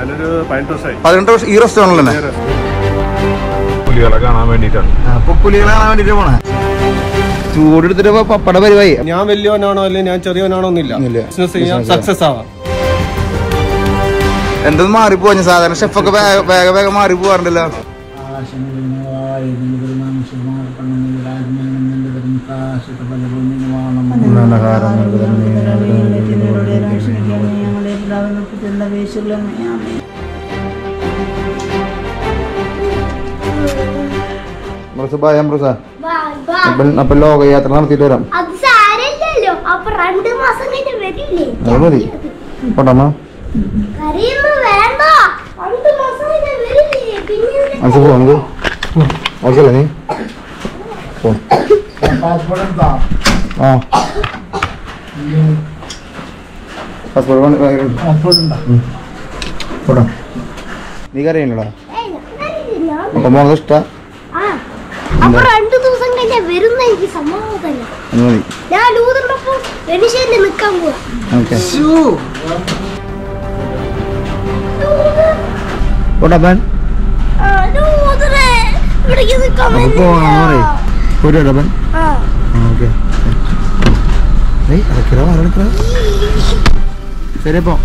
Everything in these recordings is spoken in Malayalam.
ഞാനൊരു പതിനെട്ട് വർഷമായി പതിനെട്ട് വർഷം ഈ റെസ്റ്റോറൻറ്റിൽ തന്നെ നേരെ പുലികളെ കാണാൻ വേണ്ടിയിട്ടാണ് അപ്പൊ പുലികളെ കാണാൻ വേണ്ടിട്ട് പോണേ ചൂടെടുത്തിട്ട് ഇപ്പൊ പപ്പട പരിവായി ഞാൻ വലിയവനാണോ അല്ലെങ്കിൽ ഞാൻ ചെറിയവനാണോ ഒന്നില്ല ഇല്ല. ബിസിനസ് ചെയ്യാൻ Business സക്സസ് ആവാം എന്തെന്ന് മാറിപ്പോഞ്ഞു സാധാരണ ഷെഫൊക്കെ വേഗ- വേഗം വേഗം മാറി പോവാറുണ്ടല്ലോ അപ്പൊ ലോകയാത്ര നടത്തിയിട്ട് വരാം അത് സാരല്ലല്ലോ അപ്പൊ രണ്ട് മാസം കഴിഞ്ഞ് വരില്ലേ അത് മതി പോട്ടമ്മ കരയൊന്നും വേണ്ട രണ്ട് മാസം കഴിഞ്ഞ് വരില്ലേ പിന്നെ മനസ്സിൽ പോ നമുക്ക് ഓക്കെ നീ പോ ആ പാസ്പോർട്ട് പോടാ നീ കറിയല്ലടാ ഏയ്, ഞാൻ കരയില്ല. അപ്പൊ മോളെ ഇഷ്ട ആ അപ്പൊ രണ്ടു ദിവസം കഴിഞ്ഞ വരുന്ന എനിക്ക് സമാധാനം അത് മതി ഞാൻ ലൂതുണ്ടപ്പോ വെനിശ്ശേരിൽ നിക്കാൻ പോവാ ഓക്കെ പോട്ടപ്പൻ ആ, ലൂതറേ, ഇവിടേക്ക് നിക്കാൻ അപ്പൊ പറ്റില്ല. പോവാന്ന് പറയും പോരപ്പൻ ആ. ഓക്കെ അടക്കറ അടക്കറ ശരി അപ്പൊ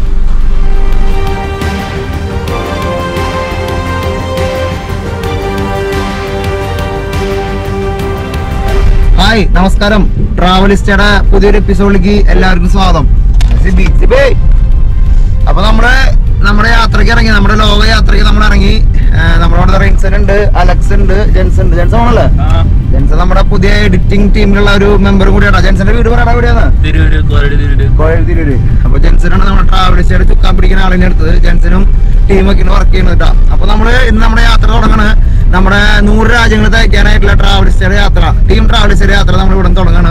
ഹായ് നമസ്കാരം ട്രാവലിസ്റ്റയുടെ പുതിയൊരു എപ്പിസോഡിലേക്ക് എല്ലാവർക്കും സ്വാഗതം സിബി, സിബി. അപ്പൊ നമ്മുടെ നമ്മുടെ യാത്രക്ക് ഇറങ്ങി നമ്മുടെ ലോക യാത്രക്ക് നമ്മൾ ഇറങ്ങി ആ, നമ്മുടെ അവിടെ റിൻസൺ ഉണ്ട് അലക്സ് ഉണ്ട് ജെൻസൺ ഉണ്ട് ജെൻസൺ ആണല്ലേ ജെൻസൺ നമ്മുടെ പുതിയ എഡിറ്റിംഗ് ടീമിലുള്ള ഒരു മെമ്പർ കൂടിയാണ് ജെൻസന്റെ വീട് പറയണ എവിടെയാണ് തിരൂര് കോരടി തിരൂര് കോഴൽ തിരൂര് അപ്പൊ ജെൻസനാണ് നമ്മുടെ ട്രാവലിസ്റ്റയുടെ ചുക്കാൻ പിടിക്കുന്ന ആളിനെ എടുത്തത് ജെൻസനും ടീമൊക്കെ വർക്ക് ചെയ്യുന്നത് കേട്ടോ അപ്പൊ നമ്മള് ഇന്ന് നമ്മുടെ യാത്ര തുടങ്ങാണ് നമ്മുടെ നൂറ് രാജ്യങ്ങൾ തയ്ക്കാനായിട്ടുള്ള ട്രാവലിസ്റ്റയുടെ യാത്ര ടീം ട്രാവലിസ്റ്റയുടെ യാത്ര നമ്മൾ ഇവിടെ തുടങ്ങാണ്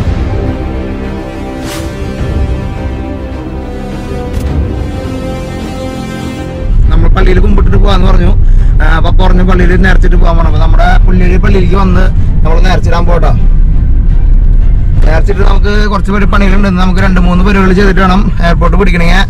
നമ്മൾ പള്ളിയിൽ കുമ്പിട്ടിട്ട് പോവാന്ന് പറഞ്ഞു ആ, അപ്പൊ പറഞ്ഞു പള്ളിയിൽ നേർച്ചിട്ട് പോകാൻ പോണം അപ്പൊ നമ്മുടെ പുള്ളിയിൽ പള്ളിയിലേക്ക് വന്ന് നമ്മൾ നേർച്ചിടാൻ പോട്ടോ നേർച്ചിട്ട് നമുക്ക് കുറച്ച് പേര് പണികളുണ്ട് നമുക്ക് രണ്ട് മൂന്ന് പരിപാടി ചെയ്തിട്ട് വേണം എയർപോർട്ട് പിടിക്കണമെങ്കിൽ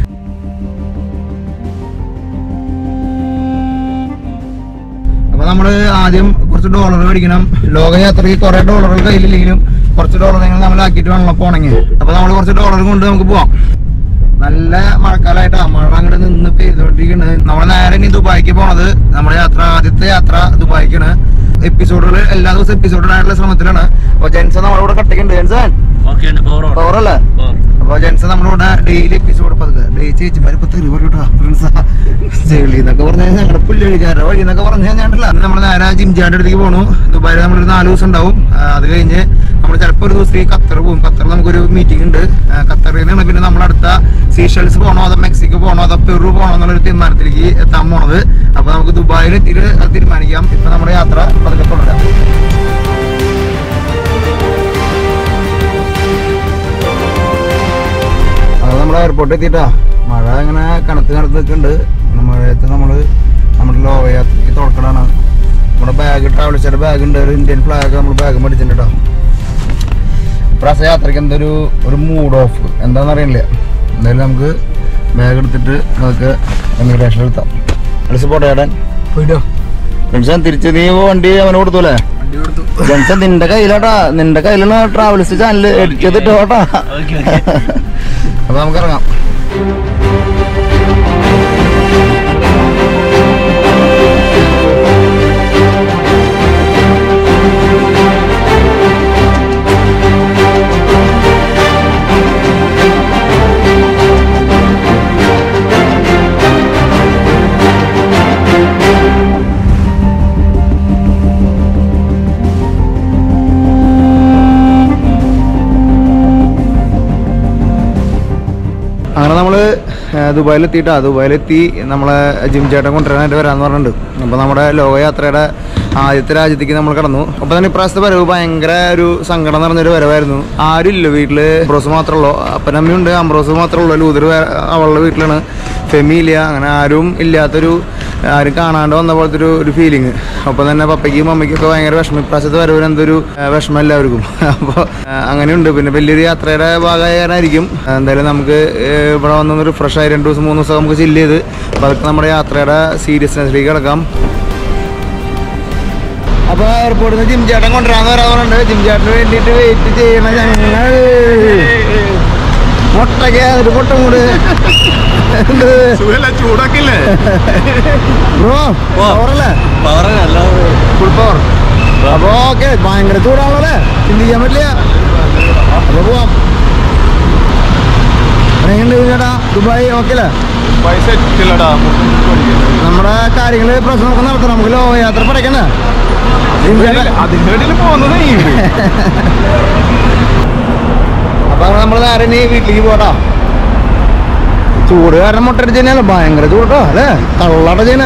അപ്പൊ നമ്മള് ആദ്യം കുറച്ച് ഡോളർ മേടിക്കണം ലോകയാത്രയ്ക്ക് കുറെ ഡോളറുകൾ കയ്യിലില്ലെങ്കിലും കുറച്ച് ഡോളർ നമ്മൾ ആക്കിയിട്ട് വേണം പോണെങ്കിൽ അപ്പൊ നമ്മൾ കുറച്ച് ഡോളർ കൊണ്ട് നമുക്ക് പോവാം നല്ല മഴക്കാലമായിട്ടാ മഴ അങ്ങോട്ട് നിന്ന് പെയ്തോണ്ടിരിക്കുന്നത് നമ്മൾ നേരെ ഇനി ദുബായിക്ക് പോണത് നമ്മുടെ യാത്ര ആദ്യത്തെ യാത്ര ദുബായിക്കാണ് എപ്പിസോഡുകൾ എല്ലാ ദിവസവും എപ്പിസോഡ് ഇടാനുള്ള ശ്രമത്തിലാണ് അപ്പൊ ജെൻസൺ നമ്മളിവിടെ കട്ടിക്കുണ്ട് ജെൻസൺ ഓക്കെ ഉണ്ട് പവർ പവറല്ലേ അപ്പൊ ജെൻസൺ നമ്മളിവിടെ ഡെയിലി എപ്പിസോഡ് പതുക്കെ ഡെയിലി ചേച്ചിമാര് ഇപ്പൊ തെറി പറയൂട്ടാ ചെളി എന്നൊക്കെ പറഞ്ഞാൽ ഞങ്ങളുടെ പുള്ളിക്കാരുടെ വഴി എന്നൊക്കെ പറഞ്ഞാൽ ഞാനില്ല നമ്മൾ നേരെ ജിംജാന്റെ അടുത്തേക്ക് പോണു ദുബായിൽ നമ്മളൊരു നാല് ദിവസം ഉണ്ടാവും ആ, അത് കഴിഞ്ഞ് നമ്മൾ ചിലപ്പോൾ ഒരു ദിവസം ഈ ഖത്തർ പോകും ഖത്തറിൽ നമുക്കൊരു മീറ്റിംഗ് ഉണ്ട് ആ, ഖത്തറിൽ നിന്നാണ് പിന്നെ നമ്മൾ അടുത്ത സീഷൽസ് പോകണോ അതോ മെക്സിക്കോ പോകണോ അതോ പെറു പോകണോ എന്നുള്ളൊരു തീരുമാനത്തിലേക്ക് എത്താൻ പോണത് അപ്പൊ നമുക്ക് ദുബായിൽ എത്തിയിട്ട് അത് തീരുമാനിക്കാം ഇപ്പൊ നമ്മുടെ യാത്ര പതുക്കെ തുടരാം അത് നമ്മൾ എയർപോർട്ടിൽ എത്തിയിട്ടാ മഴ ഇങ്ങനെ കനത്ത് കനത്ത് നിൽക്കുന്നുണ്ട് പിന്നെ മഴയത്ത് നമ്മള് നമ്മുടെ ലോകയാത്രയ്ക്ക് തുറക്കണാണ് നമ്മുടെ ബാഗ് ട്രാവൽസിയുടെ ബാഗ് ഉണ്ട് ഒരു ഇന്ത്യൻ ഫ്ലാഗ് നമ്മൾ ബാഗ് മേടിച്ചിട്ടുണ്ട് കേട്ടോ ഇപ്രാവശ്യം യാത്രയ്ക്ക് എന്തൊരു ഒരു മൂഡ് ഓഫ് എന്താണെന്ന് അറിയില്ല എന്തായാലും നമുക്ക് ബാഗ് എടുത്തിട്ട് നമുക്ക് എമിഗ്രേഷൻ എടുത്താം അലസ് പോട്ടെ ചേട്ടൻ പോയിട്ടോ ജെൻസൺ തിരിച്ച് നീ വണ്ടി അവന് കൊടുത്തൂലേ ജെൻസൺ നിന്റെ കയ്യിലാട്ടാ നിന്റെ കയ്യിലാണ് ട്രാവൽസ് ചാനൽ എഡിറ്റ് ചെയ്തിട്ട് കേട്ടാ അപ്പൊ നമുക്ക് ഇറങ്ങാം അങ്ങനെ നമ്മള് ദുബായിൽ എത്തിയിട്ടാ ദുബായിലെത്തി നമ്മളെ ജിം ചേട്ടൻ കൊണ്ടുവരാനായിട്ട് വരാന്ന് പറഞ്ഞിട്ടുണ്ട് അപ്പൊ നമ്മുടെ ലോകയാത്രയുടെ ആദ്യത്തെ രാജ്യത്തേക്ക് നമ്മൾ കടന്നു അപ്പൊ തന്നെ ഇപ്രാവശ്യത്തെ വരവ് ഭയങ്കര ഒരു സങ്കടം നിറഞ്ഞൊരു വരവായിരുന്നു ആരും ഇല്ല വീട്ടില് അംബ്രോസ് മാത്രമേ ഉള്ളൂ അപ്പനമ്മയുണ്ട് അംബ്രോസ് മാത്രമേ ഉള്ളൂ ലൂതർ വേ- അവളുടെ വീട്ടിലാണ് ഫെമിയില്ല അങ്ങനെ ആരും ഇല്ലാത്തൊരു ആരും കാണാണ്ട് വന്ന പോലത്തെ ഒരു ഒരു ഫീലിംഗ് അപ്പൊ തന്നെ പപ്പയ്ക്കും മമ്മയ്ക്കും ഒക്കെ ഭയങ്കര വിഷമം ഇപ്രാവശ്യത്തെ വരവിന് എന്തൊരു ആ, വിഷമം എല്ലാവർക്കും അപ്പോൾ അങ്ങനെയുണ്ട് പിന്നെ വലിയൊരു യാത്രയുടെ ഭാഗമായിരിക്കും എന്തായാലും നമുക്ക് ഏ, ഇവിടെ വന്നൊന്ന് റിഫ്രഷ് ആയി രണ്ട് ദിവസം മൂന്ന് ദിവസം നമുക്ക് ചില്ല് ചെയ്ത് അപ്പോൾ അതൊക്കെ നമ്മുടെ യാത്രയുടെ സീരിയസ്നെസ്സിലേക്ക് കിടക്കാം അപ്പൊ എയർപോർട്ടിൽ നിന്ന് ജിം ചേട്ടൻ കൊണ്ടുവരാന്ന് പറയാറുണ്ട് ജിം ചേട്ടന് വേണ്ടിയിട്ട് വെയിറ്റ് ചെയ്യണ ഞങ്ങൾ മുട്ടയ്ക്ക് അതിട്ട് മുട്ട കൂട് ചൂടാക്കില്ലേ ബ്രോ പവറല്ലേ ഫുൾ പവർ അപ്പൊ ഓക്കെ ഭയങ്കര ചൂടാണല്ലോ അല്ലേ ചിന്തിക്കാൻ പറ്റില്ല അപ്പൊ പോവാം എങ്ങനെയുണ്ട് ചേട്ടാ ദുബായ് ഓക്കെ അല്ലേ പൈസ എത്തില്ലടാ നമ്മുടെ കാര്യങ്ങള് പ്രശ്നമൊക്കെ നടത്തണം നമുക്ക് ലോ യാത്ര പഠിക്കണ്ടേ ജിം ചേട്ടൻ അതിനിടയിൽ പോകുന്നത് നീ അപ്പൊ നമ്മൾ നേരെ ഇനി വീട്ടിലേക്ക് പോട്ടാ ചൂട് കാരണം മുട്ടടിച്ച് തന്നെയല്ലോ ഭയങ്കര ചൂടോ അല്ലേ കള്ളട ചെയ്യുന്നേ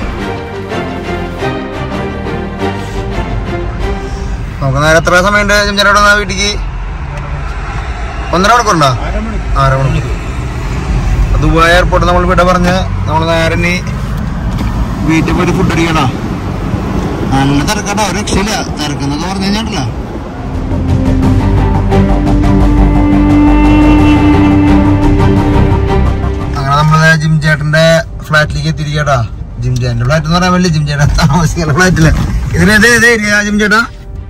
നമുക്ക് നേരെ എത്ര സമയമുണ്ട് ജിംചേട്ടോട് വീട്ടിക്ക് ഒന്നര മണിക്കൂറുണ്ടോ അര മണിക്കൂർ ദുബായ് എയർപോർട്ട് നമ്മൾ വിട പറഞ്ഞ് നമ്മൾ നേരെ ഇനി വീട്ടിൽ പോയിട്ട് ഫുഡ് അടിക്കണോ നല്ല തിരക്കട്ടോ ഒരു രക്ഷയില്ല തിരക്കെന്നൊക്കെ പറഞ്ഞു കഴിഞ്ഞാണ്ടല്ലോ അങ്ങനെ നമ്മള് ജിം ചേട്ടന്റെ ഫ്ലാറ്റിലേക്ക് എത്തിയിരിക്കട്ടാ ജിം ചേട്ടന്റെ ഫ്ലാറ്റ് എന്ന് പറയാൻ വേണ്ടി ജിം ചേട്ടൻ താമസിക്കുന്ന ഫ്ലാറ്റില് ഇതിനേത് ഏത് ഏരിയ ജിം ചേട്ടാ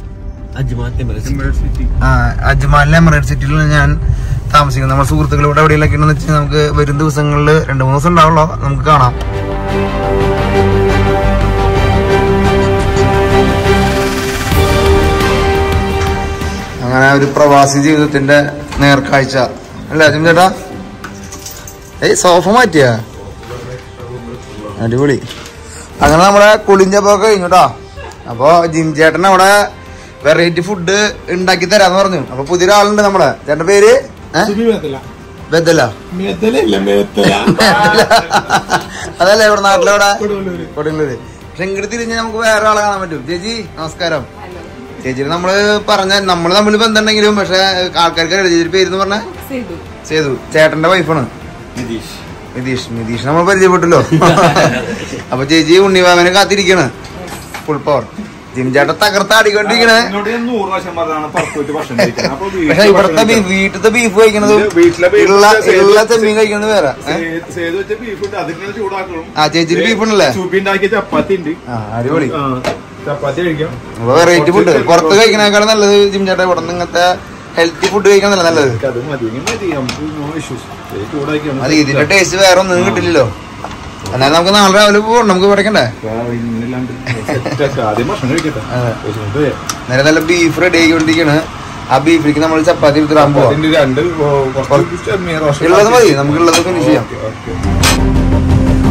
ആ അജ്മാലിലെ എമറേറ്റ് സിറ്റിയിലാണ് ഞാൻ താമസിക്കുന്നത് നമ്മുടെ സുഹൃത്തുക്കൾ ഇവിടെ എവിടെയെങ്കിലും ഉണ്ടെന്ന് വെച്ചാൽ നമുക്ക് വരും ദിവസങ്ങളിൽ രണ്ട് മൂന്ന് ദിവസം ഉണ്ടാവുള്ളൂ നമുക്ക് കാണാം അങ്ങനെ ഒരു പ്രവാസി ജീവിതത്തിന്റെ നേർക്കാഴ്ച അല്ലേ ജിം ചേട്ടാ ഏയ് സോഫ മാറ്റിയ അടിപൊളി അങ്ങനെ നമ്മുടെ കുളിഞ്ചപ്പൊക്കെ കഴിഞ്ഞു കേട്ടോ അപ്പൊ ജിം ചേട്ടൻ അവിടെ വെറൈറ്റി ഫുഡ് ഉണ്ടാക്കി തരാന്ന് പറഞ്ഞു അപ്പൊ പുതിയൊരാളുണ്ട് നമ്മുടെ ചേട്ടന്റെ പേര് ഏ? ബദല അതല്ലേ ഇവിടെ നാട്ടിലെവിടെ കൊടുങ്ങല്ലൂര് പക്ഷെ ഇങ്ങോട്ട് തിരിഞ്ഞ് നമുക്ക് വേറെ ആളെ കാണാൻ പറ്റും ചേച്ചി നമസ്കാരം ചേച്ചിയുടെ നമ്മള് പറഞ്ഞ നമ്മള് തമ്മിൽ ബന്ധമുണ്ടെങ്കിലും പക്ഷെ ആൾക്കാർക്ക് അറിയില്ല ചേച്ചിയുടെ പേര് പറഞ്ഞ സേതു ചേട്ടന്റെ വൈഫാണ് നിതീഷ് നിതീഷ് നമ്മൾ പരിചയപ്പെട്ടല്ലോ അപ്പൊ ചേച്ചി ഉണ്ണിവാമനെ കാത്തിരിക്കണ് ഫുൾ പവർ ജിം ചേട്ടൻ തകർത്താടിക്കൊണ്ടിരിക്കണേ എന്നോട് ഞാൻ നൂറ് പ്രാവശ്യം പറഞ്ഞതാണ് പുറത്ത് പോയിട്ട് ഭക്ഷണം കഴിക്കാൻ അപ്പൊ പക്ഷെ ഇവിടുത്തെ ബീഫ് വീട്ടിലത്തെ ബീഫ് കഴിക്കണതും ഇത് വീട്ടിലെ beef ഉള്ള സേതു- ഉള്ള ചെമ്മീൻ കഴിക്കണത് വേറെ ഏ? സേ- സേതു വെച്ച ബീഫ് ഉണ്ട് അതിങ്ങനെ ചൂടാക്കണം ആ ചേച്ചിയുടെ ബീഫ് ഉണ്ടല്ലേ ചൂപ്പി ഉണ്ടാക്കിയ ചപ്പാത്തി ഉണ്ട് ആ അടിപൊളി ആ, ചപ്പാത്തി കഴിക്കാം അപ്പൊ വെറൈറ്റി ഫുഡ് പുറത്ത് കഴിക്കണേക്കാളും നല്ലത് ജിം ചേട്ടാ ഇവിടെ നിന്ന് ഇങ്ങനത്തെ ഹെൽത്തി ഫുഡ് കഴിക്കാൻ നല്ലത് എനിക്ക് അത് മതി ഇങ്ങനെ മതി നമുക്ക് നോ ഇഷ്യൂസ് ചൂടാക്കിയാണ് അത് ഇതിന്റെ ടേസ്റ്റ് വേറെ ഒന്നും കിട്ടില്ലല്ലോ എന്നാലും നമുക്ക് നാളെ രാവിലെ പോകണം നമുക്ക് പഠിക്കണ്ടേ ഇങ്ങനെയല്ലാണ്ട് set ആക്കാം. ആദ്യം ഭക്ഷണം കഴിക്കട്ടെ അതെ. എന്നിട്ട് നേരെ നല്ല ബീഫ് റെഡി ആക്കിക്കൊണ്ടിരിക്കണ് ആ ബീഫിലേക്ക് നമ്മൾ ചപ്പാത്തി എടുത്തിടാൻ പോവാം അതിന്റെ രണ്ട് ഓ, കുറച്ച് ചെമ്മീൻ റോസ്റ്റ് ഉള്ളത് മതി നമുക്ക് ഉള്ളത് ഫിനിഷ് ചെയ്യാം ഓക്കേ, ഓക്കേ.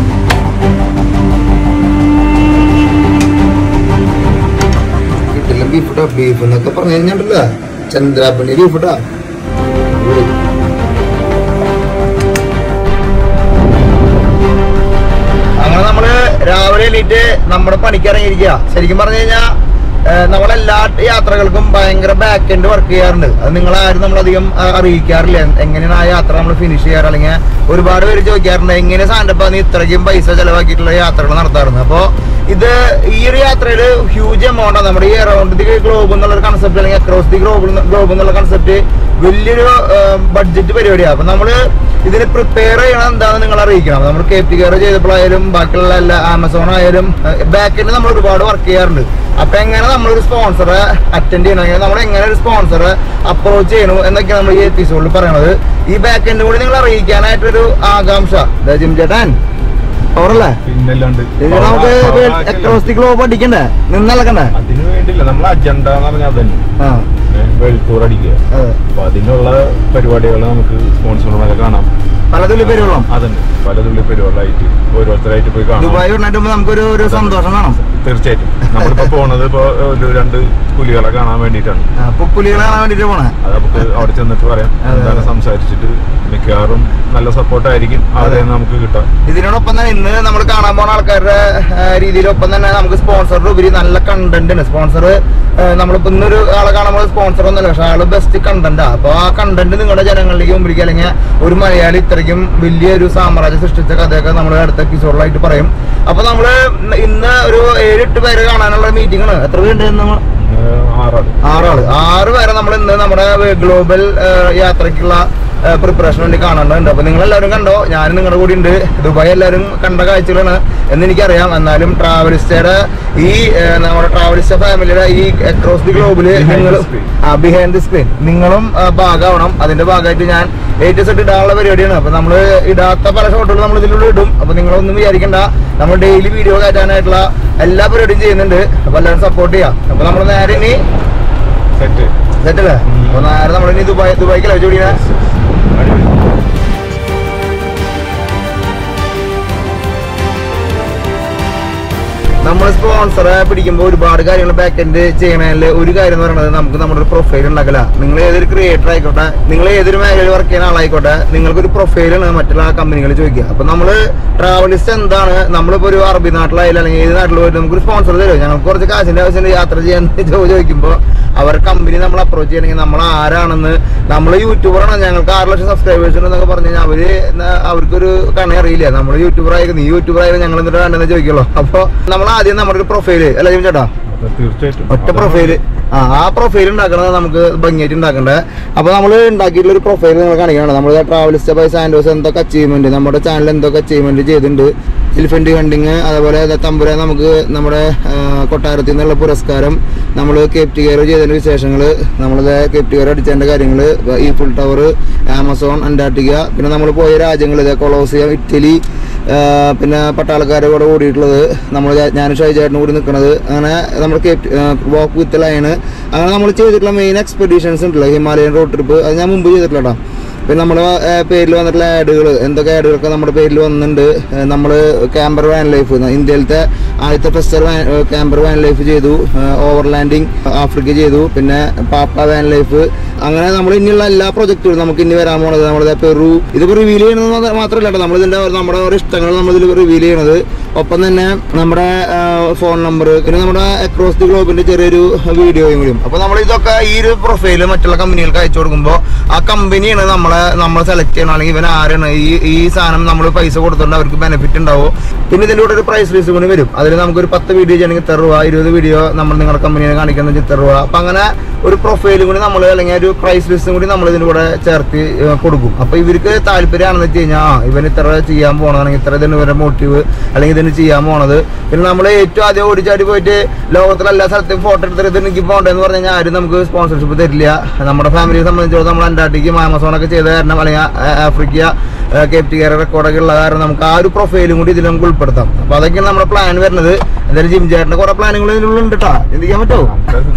കിട്ടില്ല ബീഫ് ഇട്ടാ ബീഫ് എന്നൊക്കെ പറഞ്ഞു കഴിഞ്ഞാണ്ടല്ലോ ചന്ദ്രാപ്പണി ബീഫ് ഇട്ടാ അങ്ങനെ നമ്മള് രാവിലെ എണീറ്റ് നമ്മുടെ പണിക്ക് ഇറങ്ങിയിരിക്കുക ശരിക്കും പറഞ്ഞു കഴിഞ്ഞാൽ നമ്മളെല്ലാ യാത്രകൾക്കും ഭയങ്കര ബാക്ക് എൻഡ് വർക്ക് ചെയ്യാറുണ്ട് അത് നിങ്ങൾ ആരും നമ്മളധികം ആ, അറിയിക്കാറില്ല എങ്ങനെയാണ് ആ യാത്ര നമ്മൾ ഫിനിഷ് ചെയ്യാറ് അല്ലെങ്കിൽ ഒരുപാട് പേര് ചോദിക്കാറുണ്ട് എങ്ങനെ സാൻഡപ്പ നീ ഇത്രയ്ക്കും പൈസ ചെലവാക്കിയിട്ടുള്ള യാത്രകൾ നടത്താറുണ്ട് അപ്പോൾ ഇത് ഈ ഒരു യാത്രയിൽ ഹ്യൂജ് എമൗണ്ട് ആണ് നമ്മുടെ ഈ അറൗണ്ട് ദി ഗ്ലോബ് എന്നുള്ള ഒരു കൺസെപ്റ്റ് അല്ലെങ്കിൽ അക്രോസ് ദി ഗ്ലോബ് ഗ്ലോബ് എന്നുള്ള കൺസെപ്റ്റ് വലിയൊരു ബഡ്ജറ്റ് പരിപാടിയാണ് അപ്പൊ നമ്മള് ഇതിന് പ്രിപ്പയർ ചെയ്യണം എന്താണെന്ന് നിങ്ങൾ അറിയിക്കണം നമ്മൾ കെ പി കെയർ ചെയ്തപ്പോഴായാലും ബാക്കിയുള്ള എല്ലാ ആമസോൺ ആയാലും ബാക്ക് എൻഡ് നമ്മൾ ഒരുപാട് വർക്ക് ചെയ്യാറുണ്ട് അപ്പൊ എങ്ങനെ നമ്മളൊരു സ്പോൺസറെ അറ്റൻഡ് ചെയ്യണം അല്ലെങ്കിൽ നമ്മൾ എങ്ങനെ ഒരു സ്പോൺസറെ അപ്രോച്ച് ചെയ്യണം എന്നൊക്കെയാണ് നമ്മൾ ഈ എപ്പിസോഡിൽ പറയണത് ഈ ബാക്ക് എൻഡ് കൂടി നിങ്ങൾ അറിയിക്കാനായിട്ടൊരു ആകാംക്ഷ ദാ ജിം ചേട്ടൻ പവറല്ലേ പിന്നല്ലാണ്ട് ഇത് നമുക്ക് അക്രോസ് ദി ഗ്ലോബ് അടിക്കണ്ടേ നിന്നളക്കണ്ടേ അതിന് വേണ്ടില്ല നമ്മളെ അജണ്ട എന്ന് പറഞ്ഞാൽ അതന്നെ ആ വെളുത്തൂർ അടിക്കുക അതെ അപ്പൊ അതിനുള്ള പരിപാടികൾ നമുക്ക് സ്പോൺസർമാരെ കാണാം പല തുള്ളി പേരുള്ള അതന്നെ പല തുള്ളി പരിപാടികളായിട്ട് ഓരോരുത്തരായിട്ട് പോയി കാണാം ദുബായ് വന്നിട്ട് നമുക്കൊരു ഒരു സന്തോഷം കാണാം തീർച്ചയായിട്ടും നമ്മളിപ്പോ പോണത് ഇപ്പൊ ഒരു രണ്ട് പുലികളെ കാണാൻ വേണ്ടിയിട്ടാണ് പുലികളെ കാണാൻ വേണ്ടിട്ട് പോണേ അത് നമുക്ക് അവിടെ ചെന്നിട്ട് പറയാം അതെ. എന്താണ് സംസാരിച്ചിട്ട് മിക്കവാറും നല്ല സപ്പോർട്ടായിരിക്കും അവിടെ നമുക്ക് കിട്ടാം ഇതിനോടൊപ്പം തന്നെ ഇന്ന് നമ്മൾ കാണാൻ പോണ ആൾക്കാരുടെ ആ, രീതിയിലൊപ്പം തന്നെ നമുക്ക് സ്പോൺസറുടെ ഉപരി നല്ല കണ്ടന്റ് ഉണ്ട് സ്പോൺസർ നമ്മളിപ്പോ ഇന്നൊരു ആളെ കാണുമ്പോൾ സ്പോൺസർ ഒന്നുമല്ല പക്ഷെ ആള് ബെസ്റ്റ് കണ്ടന്റാ അപ്പൊ ആ കണ്ടന്റ് നിങ്ങളുടെ ജനങ്ങളിലേക്ക് മുമ്പിലേക്ക് അല്ലെങ്കിൽ ഒരു മലയാളി ഇത്രയ്ക്കും വലിയൊരു സാമ്രാജ്യം സൃഷ്ടിച്ച കഥയൊക്കെ നമ്മൾ അടുത്ത എപ്പിസോഡിലായിട്ട് പറയും അപ്പൊ നമ്മള് ഇന്ന് ഒരു ഏഴ് എട്ട് പേര് കാണാനുള്ള മീറ്റിംഗ് ആണ് എത്ര പേരുണ്ട് നമ്മൾ ഏഹ് ആറാള് ആറാള് ആറ് പേരെ നമ്മൾ ഇന്ന് നമ്മുടെ ഗ്ലോബൽ യാത്രയ്ക്കുള്ള പ്രിപ്പറേഷൻ വേണ്ടി കാണേണ്ടതുണ്ട് അപ്പൊ നിങ്ങൾ എല്ലാവരും കണ്ടോ ഞാൻ നിങ്ങളുടെ കൂടി ഉണ്ട് ദുബായ് എല്ലാവരും കണ്ട കാഴ്ചകളാണ് എന്ന് എനിക്കറിയാം എന്നാലും ട്രാവലിസ്റ്റയുടെ ഈ ഏഹ്, നമ്മുടെ ട്രാവലിസ്റ്റ ഫാമിലിയുടെ ഈ അക്രോസ് ദി ഗ്ലോബില് Behind നിങ്ങൾ the screen. ആ ബിഹൈൻഡ് ദി സ്ക്രീൻ നിങ്ങളും ആ, ഭാഗമാവണം അതിന്റെ ഭാഗമായിട്ട് ഞാൻ ഏറ്റവും സെറ്റ് ഇടാനുള്ള പരിപാടിയാണ് അപ്പൊ നമ്മൾ ഇടാത്ത പല ഷോട്ടുകൾ നമ്മൾ ഇതിലൂടെ ഇടും അപ്പൊ നിങ്ങളൊന്നും വിചാരിക്കണ്ട നമ്മൾ ഡെയിലി വീഡിയോ കയറ്റാനായിട്ടുള്ള എല്ലാ പരിപാടിയും ചെയ്യുന്നുണ്ട് അപ്പൊ എല്ലാവരും സപ്പോർട്ട് ചെയ്യാം അപ്പൊ നമ്മൾ നേരെ ഇനി സെറ്റ് സെറ്റല്ലേ അപ്പൊ നേരെ നമ്മൾ ഇനി ദുബായ് ദുബായ്ക്കല്ലേ ജോലിനെ നമ്മൾ സ്പോൺസറെ പിടിക്കുമ്പോൾ ഒരുപാട് കാര്യങ്ങൾ ബാക്ക് എൻഡ് ചെയ്യണതിൽ ഒരു കാര്യം എന്ന് പറയുന്നത് നമുക്ക് നമ്മുടെ ഒരു പ്രൊഫൈൽ ഉണ്ടാക്കല നിങ്ങൾ ഏതൊരു ക്രിയേറ്റർ ആയിക്കോട്ടെ നിങ്ങൾ ഏതൊരു മേഖലയിൽ വർക്ക് ചെയ്യുന്ന ആളായിക്കോട്ടെ നിങ്ങൾക്ക് ഒരു പ്രൊഫൈലാണ് മറ്റുള്ള കമ്പനികൾ ചോദിക്കുക അപ്പൊ നമ്മൾ ട്രാവലിസ്റ്റ് എന്താണ് നമ്മളിപ്പോ ഒരു അറബി നാട്ടിലായാലും അല്ലെങ്കിൽ ഏത് നാട്ടിൽ പോയിട്ട് നമുക്കൊരു സ്പോൺസർ തരും ഞങ്ങൾക്ക് കുറച്ച് കാശിന്റെ ആവശ്യമുണ്ട് യാത്ര ചെയ്യാൻ ചോ- ചോദിക്കുമ്പോൾ അവർ കമ്പനി നമ്മൾ അപ്രോച്ച് ചെയ്യണമെങ്കിൽ നമ്മൾ ആരാണെന്ന് നമ്മൾ യൂട്യൂബറാണ് ഞങ്ങൾക്ക് ആറ് ലക്ഷം സബ്സ്ക്രൈബേഴ്സ് എന്നൊക്കെ പറഞ്ഞു കഴിഞ്ഞാൽ അവര് ന- അവർക്കൊരു കണി അറിയില്ല നമ്മൾ യൂട്യൂബർ ആയിരിക്കും നീ യൂട്യൂബർ ആയാലും ഞങ്ങൾ എന്നിട്ട് വേണ്ടെന്ന് ചോദിക്കുള്ളൂ അപ്പൊ നമ്മൾ ആദ്യം നമ്മുടെ ഒരു പ്രൊഫൈല് അല്ല ജിം ചേട്ടാ അപ്പൊ തീർച്ചയായിട്ടും ഒറ്റ പ്രൊഫൈല് ആ ആ പ്രൊഫൈൽ ഉണ്ടാക്കണത് നമുക്ക് ഭംഗിയായിട്ട് ഉണ്ടാക്കണ്ടേ അപ്പൊ നമ്മൾ ഉണ്ടാക്കിയിട്ടുള്ള ഒരു പ്രൊഫൈൽ നിങ്ങൾ കാണിക്കണം നമ്മൾ ട്രാവലിസ്റ്റ് ബൈ സാൻഡോസ് എന്തൊക്കെ അച്ചീവ്മെന്റ് നമ്മുടെ ചാനൽ എന്തൊക്കെ അച്ചീവ്മെന്റ് ചെയ്തിട്ടുണ്ട് എലിഫന്റ് ഹണ്ടിങ് അതേപോലെ ദാ തമ്പുര നമുക്ക് നമ്മുടെ ആ, കൊട്ടാരത്തിൽ നിന്നുള്ള പുരസ്കാരം നമ്മൾ കേപ്റ്റ് കെയർ ചെയ്തതിന്റെ വിശേഷങ്ങൾ നമ്മളത് കേപ്റ്റ് കെയർ അടിച്ചതിന്റെ കാര്യങ്ങൾ ഈ ഫുൾ ടവർ ആമസോൺ അന്റാർട്ടിക്ക പിന്നെ നമ്മൾ പോയ രാജ്യങ്ങൾ കൊളോസിയം ഇറ്റലി ആ, പിന്നെ പട്ടാളക്കാരെ കൂടെ കൂടിയിട്ടുള്ളത് നമ്മൾ ഞാൻ ഷൈജേട്ടനും കൂടി നിൽക്കുന്നത് അങ്ങനെ നമ്മുടെ കേപ്റ്റ് വാക്ക് വിത്ത് ലൈന് അങ്ങനെ നമ്മൾ ചെയ്തിട്ടുള്ള മെയിൻ എക്സ്പെഡീഷൻസ് ഉണ്ടല്ലോ ഹിമാലയൻ റോഡ് ട്രിപ്പ് അത് ഞാൻ മുമ്പ് ചെയ്തിട്ടില്ല കേട്ടോ പിന്നെ നമ്മുടെ പേരിൽ വന്നിട്ടുള്ള ആഡുകൾ എന്തൊക്കെ ആഡുകളൊക്കെ നമ്മുടെ പേരിൽ വന്നിട്ടുണ്ട് നമ്മൾ ക്യാമ്പർ വാൻ ലൈഫ് ഇന്ത്യയിലത്തെ ആദ്യത്തെ ഫെസ്റ്റർ ക്യാമ്പർ വാൻ ലൈഫ് ചെയ്തു ഓവർലാൻഡിങ് ആഫ്രിക്ക ചെയ്തു പിന്നെ പാപ്പ വാൻ ലൈഫ് അങ്ങനെ നമ്മൾ ഇനിയുള്ള എല്ലാ പ്രൊജക്റ്റുകളും നമുക്ക് ഇനി വരാൻ പോണത് നമ്മുടെ പെറു ഇതിപ്പോ റിവീൽ ചെയ്യണത് മാത്ര- മാത്രമല്ല കേട്ടോ നമ്മൾ ഇതിന്റെ നമ്മുടെ ഓരോ ഇഷ്ടങ്ങൾ നമ്മൾ ഇതിൽ റിവീൽ ചെയ്യണത് ഒപ്പം തന്നെ നമ്മുടെ ഫോൺ നമ്പർ പിന്നെ നമ്മുടെ അക്രോസ് ദി ഗ്ലോബിന്റെ ചെറിയൊരു വീഡിയോയും കൂടിയും അപ്പൊ നമ്മൾ ഇതൊക്കെ ഈ ഒരു പ്രൊഫൈല് മറ്റുള്ള കമ്പനികൾക്ക് അയച്ചു കൊടുക്കുമ്പോൾ ആ കമ്പനിയാണ് നമ്മളെ നമ്മൾ സെലക്ട് ചെയ്യണം അല്ലെങ്കിൽ ഇവൻ ആരാണ് ഈ ഈ സാധനം നമ്മൾ പൈസ കൊടുത്തോണ്ട് അവർക്ക് ബെനിഫിറ്റ് ഉണ്ടാവും പിന്നെ ഇതിന്റെ കൂടെ ഒരു പ്രൈസ് ലിസ്റ്റ് കൂടി വരും അതിൽ നമുക്കൊരു പത്ത് വീഡിയോ ചെയ്യണമെങ്കിൽ ഇത്ര രൂപ ഇരുപത് വീഡിയോ നമ്മൾ നിങ്ങളുടെ കമ്പനിയെ കാണിക്കുന്നത് ഇത്ര രൂപ അപ്പൊ അങ്ങനെ ഒരു പ്രൊഫൈലും കൂടി നമ്മൾ അല്ലെങ്കിൽ ഒരു പ്രൈസ് ലിസ്റ്റും കൂടി നമ്മൾ ഇതിന്റെ കൂടെ ചേർത്ത് ഏ, കൊടുക്കും അപ്പൊ ഇവർക്ക് താല്പര്യമാണെന്ന് വെച്ച് കഴിഞ്ഞാൽ ആ ഇവൻ ഇത്ര ചെയ്യാൻ പോണതാണെങ്കിൽ ഇത്ര ഇതിന് ഇവരുടെ മോട്ടീവ് അല്ലെങ്കിൽ ഇതിന് ചെയ്യാൻ പോണത് പിന്നെ നമ്മൾ ഏറ്റവും ആദ്യം ഓടിച്ചാടി പോയിട്ട് ലോകത്തിലെ എല്ലാ സ്ഥലത്തും ഫോട്ടോ എടുത്തിട്ട് ഇത് എനിക്ക് പോകണ്ടെന്ന് പറഞ്ഞു കഴിഞ്ഞാൽ ആരും നമുക്ക് സ്പോൺസർഷിപ്പ് തരില്ല നമ്മുടെ ഫാമിലിയെ സംബന്ധിച്ചിടത്തോളം നമ്മൾ അന്റാർട്ടിക്കും ആമസോണൊക്കെ ചെയ്ത കാരണം അല്ലെങ്കിൽ ആ- ആഫ്രിക്ക കേപ്റ്റ് കെയർ റെക്കോർഡൊക്കെ ഉള്ള കാരണം നമുക്ക് ആ ഒരു പ്രൊഫൈലും കൂടി ഇതിൽ നമുക്ക് ഉൾപ്പെടുത്താം അപ്പൊ അതൊക്കെയാണ് നമ്മുടെ പ്ലാൻ വരുന്നത് എന്തായാലും ജിം ചേട്ടന്റെ കുറെ പ്ലാനുകൾ ഇതിനുള്ളിൽ ഉണ്ട് കേട്ടോ ചിന്തിക്കാൻ പറ്റുമോ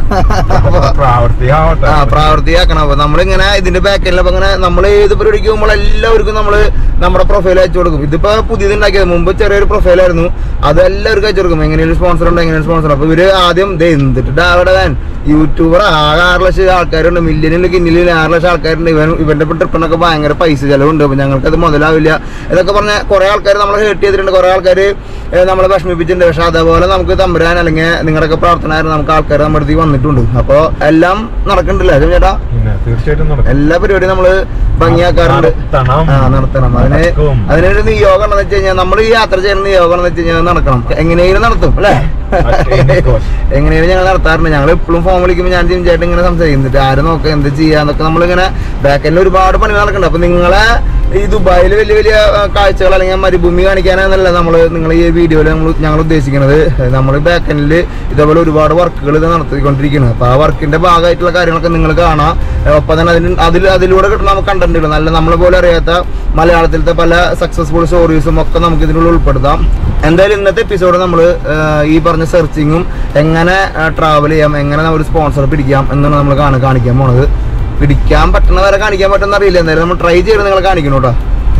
പ്രാവർത്തികമാവട്ടെ ആ പ്രാവർത്തിയാക്കണം അപ്പൊ നമ്മളിങ്ങനെ ഇതിന്റെ ബാക്കിൽ അപ്പൊ ഇങ്ങനെ നമ്മൾ ഏത് പരിപാടിക്ക് പോകുമ്പോൾ എല്ലാവർക്കും നമ്മൾ നമ്മുടെ പ്രൊഫൈൽ അയച്ചു കൊടുക്കും ഇതിപ്പോ പുതിയത് ഉണ്ടാക്കിയത് മുമ്പ് ചെറിയൊരു പ്രൊഫൈലായിരുന്നു അത് എല്ലാവർക്കും അയച്ചു കൊടുക്കും എങ്ങനെയാണ് സ്പോൺസർ ഉണ്ട് എങ്ങനെയാണ് സ്പോൺസർ അപ്പൊ ഇവര് ആദ്യം ദേ എന്തിട്ട് അവിടെ ഞാൻ യൂട്യൂബർ ആകെ ആറ് ലക്ഷം ആൾക്കാരുണ്ട് മില്യണിൽ കിന്നിലിൽ ആറ് ലക്ഷം ആൾക്കാരുണ്ട് ഇവൻ ഇവന്റെ ട്രിപ്പിനൊക്കെ ഭയങ്കര പൈസ ചെലവുണ്ട് അപ്പൊ ഞങ്ങൾക്ക് അത് മുതലാവില്ല ഇതൊക്കെ പറഞ്ഞ കുറെ ആൾക്കാർ നമ്മളെ ഹേർട്ട് ചെയ്തിട്ടുണ്ട് കുറെ ആൾക്കാർ നമ്മളെ വിഷമിപ്പിച്ചിട്ടുണ്ട് പക്ഷെ അതേപോലെ നമുക്ക് തമ്പുരാൻ അല്ലെങ്കിൽ നിങ്ങളുടെയൊക്കെ പ്രാർത്ഥനയായിരുന്നു നമുക്ക് ആൾക്കാർ നമ്മുടെ അടുത്തേക്ക് വന്നിട്ടുണ്ട് അപ്പൊ എല്ലാം നടക്കണ്ടല്ലേ ചേട്ടാ പിന്നെ തീർച്ചയായിട്ടും നടക്കും എല്ലാ പരിപാടിയും നമ്മള് ഭംഗിയാക്കാറുണ്ട് നടത്തണം. ആ നടത്തണം അതിന് നടക്കും. അതിനൊരു നിയോഗം എന്ന് വെച്ച് കഴിഞ്ഞാൽ നമ്മൾ ഈ യാത്ര ചെയ്യുന്ന നിയോഗം എന്ന് വെച്ച് കഴിഞ്ഞാൽ നടക്കണം എങ്ങനെയും നടത്തും അല്ലേ At any cost. എങ്ങനെയും ഞങ്ങൾ നടത്താറുണ്ട് ഞങ്ങൾ എപ്പോഴും ഫോൺ വിളിക്കുമ്പോൾ ഞാൻ ജിം ചേട്ടൻ ഇങ്ങനെ സംസാരിക്കുന്നുണ്ട് ആര് നോക്കാം എന്ത് ചെയ്യാന്നൊക്കെ നമ്മളിങ്ങനെ ബാക്കിൽ ഒരുപാട് പണികൾ നടക്കുന്നുണ്ട് അപ്പൊ നിങ്ങളെ ഈ ദുബായിൽ വലിയ വലിയ ആ, കാഴ്ചകൾ അല്ലെങ്കിൽ മരുഭൂമി കാണിക്കാനെന്നല്ല നമ്മൾ നിങ്ങൾ ഈ വീഡിയോയിൽ നമ്മൾ ഞങ്ങൾ ഉദ്ദേശിക്കുന്നത് നമ്മൾ ബാക്കെൻഡിൽ ഇതേപോലെ ഒരുപാട് വർക്കുകൾ ഇത് നടത്തിക്കൊണ്ടിരിക്കുന്നത് അപ്പൊ ആ വർക്കിന്റെ ഭാഗമായിട്ടുള്ള കാര്യങ്ങളൊക്കെ നിങ്ങൾ കാണാം ഏ, ഒപ്പം തന്നെ അതിന് അതിൽ അതിലൂടെ കിട്ടുന്ന നമുക്ക് കണ്ടന്റുകൾ നല്ല നമ്മളെ പോലെ അറിയാത്ത മലയാളത്തിലത്തെ പല സക്സസ്ഫുൾ സ്റ്റോറീസും ഒക്കെ നമുക്ക് ഇതിനുള്ളിൽ ഉൾപ്പെടുത്താം എന്തായാലും ഇന്നത്തെ എപ്പിസോഡ് നമ്മൾ ഈ പറഞ്ഞ സെർച്ചിങ്ങും എങ്ങനെ ട്രാവൽ ചെയ്യാം എങ്ങനെ ഒരു സ്പോൺസർ പിടിക്കാം എന്നാണ് നമ്മൾ കാണാൻ കാണിക്കാൻ പോണത് പിടിക്കാൻ പറ്റുന്ന വരെ കാണിക്കാൻ പറ്റുന്ന അറിയില്ല എന്തായാലും നമ്മൾ ട്രൈ ചെയ്ത് നിങ്ങൾ കാണിക്കണം കേട്ടോ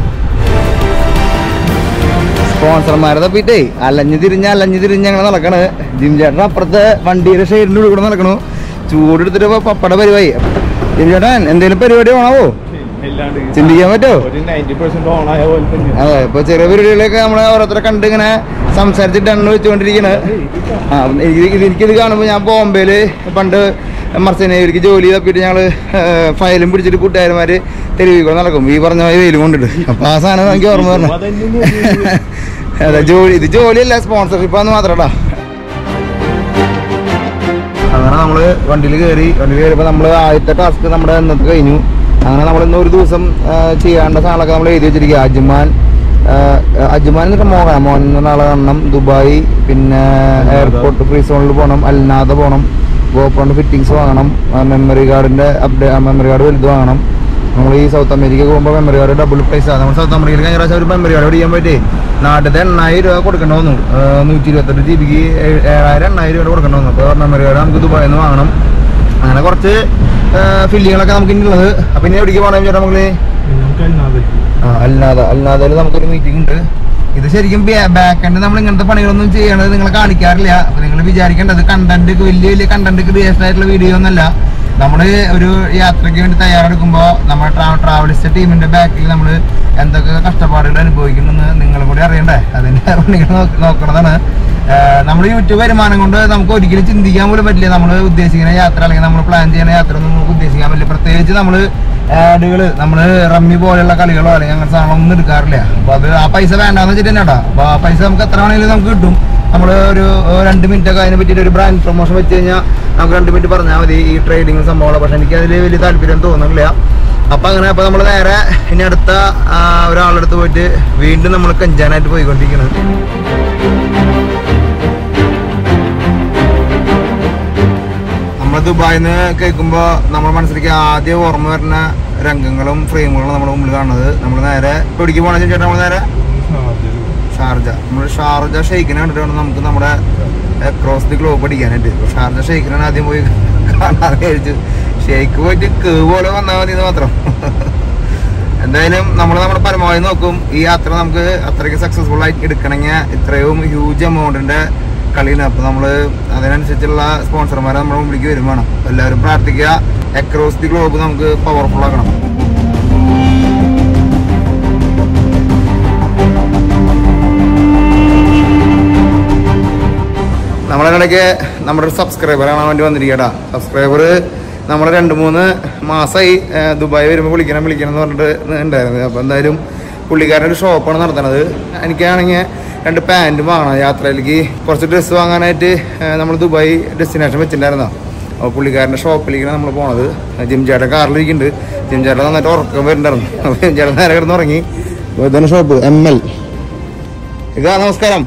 സ്പോൺസർമാരെ തപ്പിട്ടേ അലഞ്ഞു തിരിഞ്ഞ അലഞ്ഞു തിരിഞ്ഞ് ഞങ്ങൾ നടക്കണ് ജിം ചേട്ടൻ അപ്പുറത്തെ വണ്ടിയുടെ ഷെയ്ഡിൻ്റെ ഉള്ളിൽ കൂടെ നടക്കണു ചൂടെടുത്തിട്ട് ഇപ്പൊ പപ്പട പരിപാടി ജിം ചേട്ടൻ എന്തെങ്കിലും പരിപാടി വേണമോ ഇല്ലാണ്ട് ചിന്തിക്കാൻ പറ്റുമോ ഒരു നയൻറ്റി പെർസെന്റ് ഓൺ ആയ പോലെ തന്നെ അതെ ഇപ്പൊ ചെറിയ പരിപാടികളൊക്കെ നമ്മളെ ഓരോരുത്തരെ കണ്ട് ഇങ്ങനെ സംസാരിച്ചിട്ട് എണ്ണ വെച്ചുകൊണ്ടിരിക്കണ് ആ എനിക്ക് ഇത് എനിക്കിത് കാണുമ്പോൾ ഞാൻ ബോംബെയില് പണ്ട് മർച്ചനേവർക്ക് ജോലി തപ്പിയിട്ട് ഞങ്ങള് ഫയലും പിടിച്ചിട്ട് കൂട്ടുകാരന്മാര് തെരുവിൽ കൂടെ നടക്കും ഈ പറഞ്ഞ പോലെ വെയിലും കൊണ്ടിട്ട് അപ്പൊ ആ സാധനം എനിക്ക് ഓർമ്മ പറഞ്ഞു അതെ ജോലി ഇത് ജോലിയല്ല സ്പോൺസർഷിപ്പാന്ന് മാത്രടാ അങ്ങനെ നമ്മള് വണ്ടിയിൽ കയറി വണ്ടിയിൽ കയറിയപ്പോൾ നമ്മള് ആദ്യത്തെ ടാസ്ക് നമ്മുടെ ഇന്നത്തെ കഴിഞ്ഞു അങ്ങനെ നമ്മൾ ഇന്ന് ഒരു ദിവസം ആ, ചെയ്യേണ്ട സാധനങ്ങളൊക്കെ നമ്മൾ എഴുതി വെച്ചിരിക്കുക അജ്മാൻ ആ, അജ്മാൻ എന്നിട്ട് മോഹന മോഹൻ എന്ന് പറഞ്ഞ ആളെ കാണണം ദുബായ് പിന്നെ എയർപോർട്ട് ഫ്രീ സോണിൽ പോകണം അൽനാദ പോകണം ഗോപ്രോണ്ട് ഫിറ്റിങ്സ് വാങ്ങണം മെമ്മറി കാർഡിന്റെ അപ്ഡേ മെമ്മറി കാർഡ് വലുത് വാങ്ങണം നമ്മൾ ഈ സൗത്ത് അമേരിക്ക പോകുമ്പോൾ മെമ്മറി കാർഡ് ഡബിൾ പ്രൈസ് ആണ് നമ്മൾ സൗത്ത് അമേരിക്കയിൽ കഴിഞ്ഞ പ്രാവശ്യം ഒരു മെമ്മറി കാർഡ് പിടിക്കാൻ പറ്റി നാട്ടിലത്തെ എണ്ണായിരം രൂപ കൊടുക്കേണ്ടി വന്നു നൂറ്റി ഇരുപത്തെട്ട് ജി ബിക്ക് ഏഴായിരം എണ്ണായിരം രൂപ കൊടുക്കേണ്ടി വന്നു അപ്പോൾ മെമ്മറി കാർഡ് നമുക്ക് ദുബായിൽ നിന്ന് വാങ്ങണം അങ്ങനെ കുറച്ച് ഫില്ലിങ്ങളൊക്കെ നമുക്ക് ഇനി ഉള്ളത് അപ്പം ഇനി എവിടേക്ക് പോകണം ചേട്ടാ നമുക്ക് ആ അല്ലാതെ അല്ലാതെ നമുക്കൊരു മീറ്റിംഗ് ഉണ്ട് ഇത് ശരിക്കും ബാക്ക് എൻഡ് നമ്മൾ ഇങ്ങനത്തെ പണികളൊന്നും ചെയ്യണത് നിങ്ങളെ കാണിക്കാറില്ല അപ്പൊ നിങ്ങൾ വിചാരിക്കേണ്ടത് കണ്ടന്റ് വലിയ വലിയ കണ്ടന്റ് ക്രിയേഷൻ ആയിട്ടുള്ള വീഡിയോ ഒന്നല്ല നമ്മൾ ഒരു യാത്രയ്ക്ക് വേണ്ടി തയ്യാറെടുക്കുമ്പോൾ നമ്മുടെ ട്രാവലിസ്റ്റ് ടീമിന്റെ ബാക്കിൽ നമ്മൾ എന്തൊക്കെ കഷ്ടപ്പാടുകൾ അനുഭവിക്കുന്നെന്ന് നിങ്ങളും കൂടി അറിയണ്ടേ അതിന്റെ നിങ്ങൾ നോക്കണതാണ് നമ്മൾ യൂട്യൂബ് വരുമാനം കൊണ്ട് നമുക്ക് ഒരിക്കലും ചിന്തിക്കാൻ പോലും പറ്റില്ല നമ്മൾ ഉദ്ദേശിക്കുന്ന യാത്ര അല്ലെങ്കിൽ നമ്മൾ പ്ലാൻ ചെയ്യുന്ന യാത്ര ഒന്നും നമുക്ക് ഉദ്ദേശിക്കാൻ പറ്റില്ല പ്രത്യേകിച്ച് നമ്മൾ ആഡുകൾ നമ്മൾ റമ്മി പോലെയുള്ള കളികളോ അല്ലെങ്കിൽ അങ്ങനത്തെ സാധനങ്ങളൊന്നും എടുക്കാറില്ല അപ്പൊ അത് ആ പൈസ വേണ്ടാന്ന് വെച്ചിട്ട് തന്നെയാ അപ്പൊ ആ പൈസ നമുക്ക് എത്ര വേണമെങ്കിലും നമുക്ക് കിട്ടും നമ്മൾ ഒരു ഏഹ്, രണ്ട് മിനിറ്റ് ഒക്കെ അതിനെ പറ്റിയിട്ട് ഒരു ബ്രാൻഡ് പ്രൊമോഷൻ വെച്ച് കഴിഞ്ഞാൽ നമുക്ക് രണ്ട് മിനിറ്റ് പറഞ്ഞാൽ മതി ഈ ട്രേഡിങ് സംഭവങ്ങൾ പക്ഷെ എനിക്ക് അതിൽ വലിയ താല്പര്യം തോന്നുന്നില്ല അപ്പൊ അങ്ങനെ അപ്പൊ നമ്മൾ നേരെ ഇനി അടുത്ത ആ, ഒരാളടുത്ത് പോയിട്ട് വീണ്ടും നമ്മൾ കഞ്ചാനായിട്ട് പോയിക്കൊണ്ടിരിക്കുന്നത് നമ്മൾ ദുബായിൽ നിന്ന് കേൾക്കുമ്പോൾ നമ്മുടെ മനസ്സിലേക്ക് ആദ്യം ഓർമ്മ വരുന്ന രംഗങ്ങളും ഫ്രെയിമുകളും നമ്മുടെ മുമ്പിൽ കാണുന്നത് നമ്മൾ നേരെ എവിടേക്ക് പോകണമെന്ന് ചേട്ടാ നമ്മൾ നേരെ ഷാർജ നമ്മൾ ഷാർജ ഷെയ്ക്കിനെ കണ്ടിട്ട് വേണം നമുക്ക് നമ്മുടെ അക്രോസ് ദി ഗ്ലോബ് അടിക്കാനായിട്ട് അപ്പൊ ഷാർജ ഷെയ്ക്കിനാണ് ആദ്യം പോയി കാണാൻ കഴിച്ചു ഷെയ്ക്ക് പോയിട്ട് കേ പോലെ വന്നാൽ മതി എന്ന് മാത്രം എന്തായാലും നമ്മൾ നമ്മുടെ പരമാവധി നോക്കും ഈ യാത്ര നമുക്ക് അത്രയ്ക്ക് സക്സസ്ഫുൾ ആയിട്ട് എടുക്കണമെങ്കിൽ ഇത്രയും ഹ്യൂജ് എമൗണ്ടിന്റെ കളിയാണ് അപ്പൊ നമ്മള് അതിനനുസരിച്ചുള്ള സ്പോൺസർമാരെ നമ്മുടെ മുമ്പിലേക്ക് വരും വേണം അപ്പൊ എല്ലാവരും പ്രാർത്ഥിക്കുക അക്രോസ് ദി ഗ്ലോബ് നമുക്ക് പവർഫുൾ ആക്കണം നമ്മളിടയ്ക്ക് നമ്മുടെ ഒരു സബ്സ്ക്രൈബർ കാണാൻ വേണ്ടി വന്നിരിക്കട്ടാ സബ്സ്ക്രൈബർ നമ്മൾ രണ്ട് മൂന്ന് മാസമായി ഏഹ്, ദുബായ് വരുമ്പോൾ വിളിക്കണം വിളിക്കണം എന്ന് പറഞ്ഞിട്ട് ഉണ്ടായിരുന്നത് അപ്പോൾ എന്തായാലും പുള്ളിക്കാരൻ്റെ ഒരു ഷോപ്പാണ് നടത്തുന്നത് എനിക്കാണെങ്കിൽ രണ്ട് പാൻറ്റും വാങ്ങണം യാത്രയിലേക്ക് കുറച്ച് ഡ്രസ്സ് വാങ്ങാനായിട്ട് നമ്മൾ ദുബായ് ഡെസ്റ്റിനേഷൻ വെച്ചിട്ടുണ്ടായിരുന്നോ അപ്പോൾ പുള്ളിക്കാരൻ്റെ ഷോപ്പിലേക്കാണ് നമ്മൾ പോണത് ജിം ചേട്ടൻ കാറിലിരിക്കുന്നുണ്ട് ജിം ചേട്ടൻ നന്നായിട്ട് ഉറക്കം വരുന്നുണ്ടായിരുന്നു അപ്പോൾ ജിം ചേട്ടൻ നേരെ കിടന്ന് ഉറങ്ങി അപ്പോൾ ഇതാണ് ഷോപ്പ് എം എൽ ഇതാ നമസ്കാരം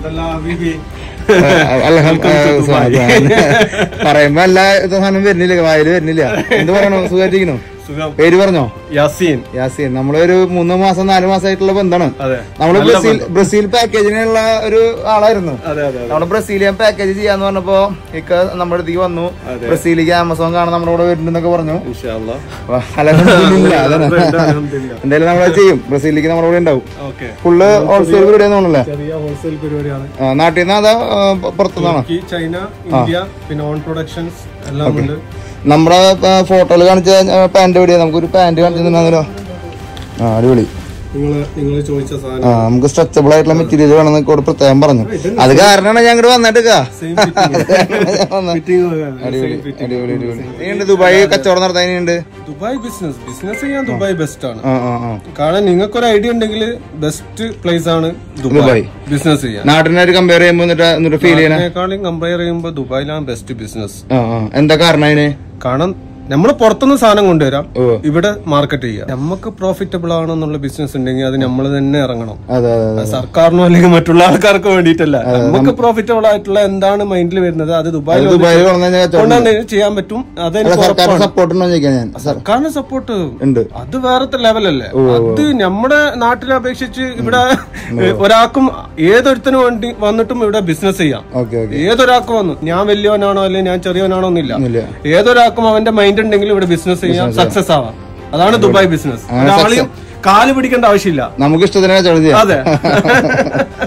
പറയുമ്പോ എല്ലാ സാധനം വരുന്നില്ല വായിൽ വരുന്നില്ല എന്ത് പറയണോ സുഖമായിട്ടിരിക്കണോ സുഖം പേര് പറഞ്ഞോ യാസീൻ യാസീൻ നമ്മളൊരു മൂന്ന് മാസം നാല് മാസമായിട്ടുള്ള ബന്ധമാണ് അതെ നമ്മള് നല്ല ബ്രസീൽ ബന്ധം. ബ്രസീൽ പാക്കേജിനുള്ള ഒരു ആളായിരുന്നു അതെ അതെ അതെ നമ്മള് ബ്രസീലിയൻ പാക്കേജ് ചെയ്യാന്ന് പറഞ്ഞപ്പോ ഇക്ക നമ്മുടെ അടുത്തേക്ക് വന്നു അതെ. ബ്രസീലിലേക്ക് ആമസോൺ കാണാൻ നമ്മുടെ കൂടെ വരുന്നുണ്ടെന്നൊക്കെ പറഞ്ഞു ഇൻഷാ അല്ലാ. അപ്പൊ അൽഹംദുലില്ലാ, അതാണ്. ഉണ്ട്, അൽഹംദുലില്ലാ. എന്തായാലും നമ്മളത് ചെയ്യും ബ്രസീലിലേക്ക് നമ്മുടെ കൂടെ ഉണ്ടാവും ഓക്കെ ഫുള്ള് ഹോൾസെയിൽ പരിപാടി തോന്നുന്നല്ലേ ചെറിയ ഹോൾസെയിൽ പരിപാടിയാണ് നാട്ടിൽ നിന്ന് അതാ ആ, പുറത്തുനിന്നാണോ തുർക്കി, ചൈന ഇന്ത്യ പിന്നെ ഓൺ പ്രൊഡക്ഷൻസ് എല്ലാം ഉണ്ട് നമ്മുടെ ഫോട്ടോയിൽ കാണിച്ച പാന്റ് എവിടെയാ നമുക്കൊരു പാന്റ് കാണിച്ചു തന്നാലോ ആ അടിപൊളി നിങ്ങൾ നിങ്ങൾ ചോദിച്ച ആ സാധനം നമുക്ക് സ്ട്രെച്ചബിൾ ആയിട്ടുള്ള മെറ്റീരിയൽ വേണമെന്ന് കൂടെ പ്രത്യേകം പറഞ്ഞു അത് കാരണമാണ് ഞാൻ ഇങ്ങോട്ട് വന്നിട്ട് സെയിം ഫിറ്റിംഗ് അടിപൊളി അടിപൊളി അടിപൊളി ഇനിയുണ്ട് ദുബായ് കച്ചവടം നടത്താൻ ഇനിയുണ്ട് ദുബായ് ബിസിനസ് ബിസിനസ് ചെയ്യാൻ ദുബായ് ബെസ്റ്റ് ആണ് ആ ആ ആ കാരണം നിങ്ങൾക്ക് ഒരു ഐഡിയ ഉണ്ടെങ്കിൽ ബെസ്റ്റ് പ്ലേസ് ആണ് ദുബായ്. ദുബായ് ബിസിനസ് ചെയ്യാൻ നാട്ടിനായിട്ട് കമ്പയർ ചെയ്യുമ്പോൾ എന്നിട്ട് എന്നിട്ട് ഫീൽ ചെയ്യണേ അതിനേക്കാളും കമ്പയർ ചെയ്യുമ്പോൾ ദുബായിലാണ് ബെസ്റ്റ് ബിസിനസ് ആ ആ എന്താ കാരണം അതിന് കാരണം നമ്മൾ പുറത്തുനിന്ന് സാധനം കൊണ്ടുവരാം ഓ. ഇവിടെ മാർക്കറ്റ് ചെയ്യാം നമുക്ക് പ്രോഫിറ്റബിൾ ആണെന്നുള്ള ബിസിനസ് ഉണ്ടെങ്കിൽ അത് നമ്മൾ തന്നെ ഇറങ്ങണം അതെ അതെ അതെ അത് സർക്കാരിനോ അല്ലെങ്കിൽ മറ്റുള്ള ആൾക്കാർക്ക് വേണ്ടിയിട്ടല്ല നമുക്ക് പ്രോഫിറ്റബിൾ ആയിട്ടുള്ള എന്താണ് മൈൻഡിൽ വരുന്നത് അത് ദുബായിൽ അത് ദുബായിൽ കൊണ്ടുവന്ന് കഴിഞ്ഞാൽ കച്ചവടം കൊണ്ടുവന്ന് ചെയ്യാൻ പറ്റും അല്ല അതെനിക്ക് സർക്കാരിന്റെ ഉറപ്പാണ് സപ്പോർട്ട് ഉണ്ടോ ചോദിക്കാൻ ഞാൻ സർ സർക്കാരിന്റെ സപ്പോർട്ട് ഉണ്ട് അത് വേറത്തെ ലെവലല്ലേ അത് നമ്മുടെ നാട്ടിലെ അപേക്ഷിച്ച് ഇവിടെ ഒരാൾക്കും ഏതൊരുത്തിനും വേണ്ടി വന്നിട്ടും ഇവിടെ ബിസിനസ് ചെയ്യാം ഓക്കെ ഓക്കെ ഏതൊരാൾക്കും വന്നു ഞാൻ വലിയവനാണോ അല്ലെങ്കിൽ ഞാൻ ചെറിയവനാണോ എന്നില്ല ഒന്നുമില്ല ഏതൊരാൾക്കും അവന്റെ മൈൻഡ് ഉണ്ടെങ്കിൽ ഇവിടെ ബിസിനസ് ചെയ്യാം സക്സസ് ആവാം അതാണ് ദുബായ് ബിസിനസ് ഒരാളെയും കാല് പിടിക്കേണ്ട ആവശ്യമില്ല നമുക്ക് ഇഷ്ടത്തിന് കച്ചവടം ചെയ്യാം അതെ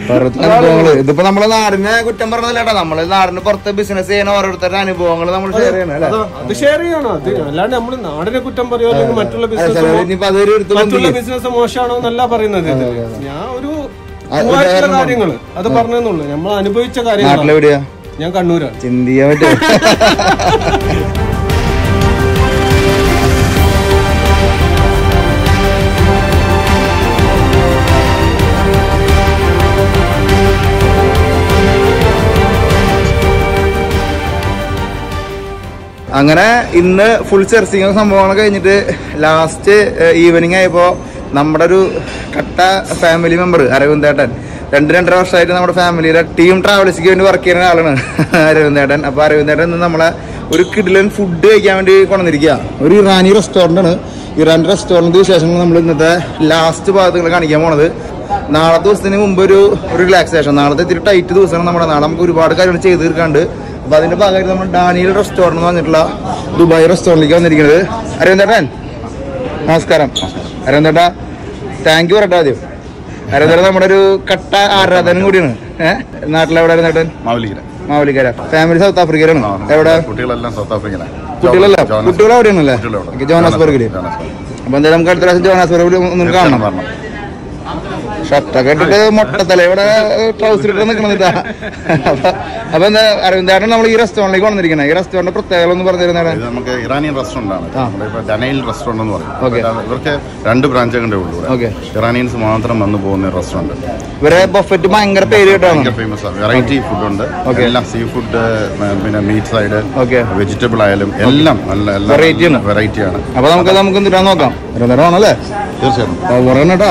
ഓരോരുത്തരുടെ അനുഭവങ്ങള് ഇതിപ്പോ നമ്മളെ നാടിനെ കുറ്റം പറഞ്ഞതല്ല കേട്ടോ നമ്മള് നാടിന് പുറത്ത് ബിസിനസ് ചെയ്യുന്ന ഓരോരുത്തരുടെ അനുഭവങ്ങൾ നമ്മൾ ഷെയർ ചെയ്യണം അല്ലേ അത് അത് ഷെയർ ചെയ്യണം അത് അല്ലാണ്ട് നമ്മൾ നാടിനെ കുറ്റം പറയുമോ അല്ലെങ്കിൽ മറ്റുള്ള അല്ല, ബിസിനസ് ചിലര് ഇനിയിപ്പോ അതൊരു എടുത്ത് മറ്റുള്ള കൊണ്ടുപോയി. ബിസിനസ് മോശമാണോ എന്നല്ല പറയുന്നത് ഇത്. ഞാൻ ഒരു ആ, പൊതുവായിട്ടുള്ള ഉദാഹരണം കാര്യങ്ങള് അത് പറഞ്ഞെന്നുള്ളു നമ്മൾ അനുഭവിച്ച കാര്യങ്ങൾ നാട്ടിലെവിടെയാ ഞാൻ കണ്ണൂരാണ് ചിന്തിക്കാൻ പറ്റുമോ അങ്ങനെ ഇന്ന് ഫുൾ സെർച്ചിങ് സംഭവങ്ങൾ കഴിഞ്ഞിട്ട് ലാസ്റ്റ് ഈവനിങ് ആയപ്പോ നമ്മുടെ ഒരു കട്ട ഫാമിലി മെമ്പർ അരവിന്ദേട്ടൻ രണ്ട് രണ്ടര വർഷമായിട്ട് നമ്മുടെ ഫാമിലിയിലെ ടീം ട്രാവൽസിക്ക് വേണ്ടി വർക്ക് ചെയ്യുന്ന ആളാണ് അരവിന്ദേട്ടൻ അപ്പൊ അരവിന്ദേട്ടൻ ഇന്ന് നമ്മളെ ഒരു കിഡിലൻ ഫുഡ് കഴിക്കാൻ വേണ്ടി കൊണ്ടുവന്നിരിക്കുക ഒരു ഇറാനി റെസ്റ്റോറന്റ് ആണ് ഇറാന്റെ റെസ്റ്റോറന്റ് വിശേഷങ്ങൾ നമ്മൾ ഇന്നത്തെ ലാസ്റ്റ് ഭാഗത്തുകൾ കാണിക്കാൻ പോണത് നാളത്തെ ദിവസത്തിന് മുമ്പ് ഒരു ഒരു റിലാക്സേഷൻ നാളത്തെ ഇത്തിരി ടൈറ്റ് ദിവസമാണ് നമ്മുടെ നാളെ നമുക്ക് ഒരുപാട് കാര്യങ്ങൾ ചെയ്ത് തീർക്കാണ്ട് അപ്പൊ അതിന്റെ ഭാഗമായിട്ട് നമ്മൾ ഡാനിയൽ റെസ്റ്റോറന്റ് എന്ന് പറഞ്ഞിട്ടുള്ള ദുബായ് റെസ്റ്റോറന്റിലേക്ക് വന്നിരിക്കുന്നത് അരവിന്ദേട്ടൻ നമസ്കാരം അരവിന്ദേട്ട താങ്ക് യു പറയട്ടെ ആദ്യം അരവിന്ദേട്ടൻ നമ്മുടെ ഒരു കട്ട ആരാധന കൂടിയാണ് ഏഹ് നാട്ടിലെവിടെ അരവിന്ദേട്ടൻ മാവലിക്കര മാവലിക്കര ഫാമിലി സൗത്ത് ആഫ്രിക്കയിലാണ് എവിടെ കുട്ടികളെല്ലാം സൗത്ത് ആഫ്രിക്കയിലാണ് കുട്ടികളല്ല ജോണസ്- കുട്ടികൾ അവിടെയാണല്ലേ കുട്ടികളവിടെ. ഓക്കേ, ജോനാസ്ബർഗില് ജോണസ്ബർഗ്. അപ്പൊ എന്തായാലും നമുക്ക് അടുത്ത പ്രാവശ്യം ജോനാസ്ബർഗിൽ ഒന്ന് കാണണം വരണം. ഷർട്ടൊക്കെ ഇട്ടിട്ട് മൊട്ടത്തല ഇവിടെ ട്രൗസർ ഇട്ട് നിൽക്കണതാ അപ്പൊ അപ്പൊ എന്താ അരവിന്ദേട്ടൻ നമ്മൾ ഈ റെസ്റ്റോറന്റിലേക്ക് വന്നിരിക്കണേ ഈ റെസ്റ്റോറന്റ് പ്രത്യേകത ഒന്ന് പറഞ്ഞു തരുന്നതാണ് ഇത് നമുക്ക് ഇറാനിയൻ റെസ്റ്റോറന്റ് ആണ് ആ. നമ്മളിപ്പോ ഡനൈൽ റെസ്റ്റോറന്റ് എന്ന് പറയും ഓക്കേ. അപ്പൊ ഇവർക്ക് രണ്ട് ബ്രാഞ്ചുകളുടെ ഉള്ളൂ ഇവിടെ. ഓക്കേ. ഇറാനിയൻസ് മാത്രം വന്ന് പോകുന്ന റെസ്റ്റോറന്റ് ഇവരെ ബൊഫറ്റ് ഭയങ്കര പേര് കേട്ടാണ് ഭയങ്കര ഫേമസ് ആണ് വെറൈറ്റി ഫുഡ് ഉണ്ട് ഓക്കേ. എല്ലാം സീ ഫുഡ് പിന്നെ മീറ്റ് സൈഡ് ഓക്കേ. വെജിറ്റബിൾ ആയാലും എല്ലാം നല്ല Variety ആണ്. വെറൈറ്റി ആണ് അപ്പൊ നമുക്ക് നമുക്ക് എന്തിനാ നോക്കാം അരവിന്ദേട്ടൻ ആണല്ലേ തീർച്ചയായിട്ടും പറയണ കേട്ടോ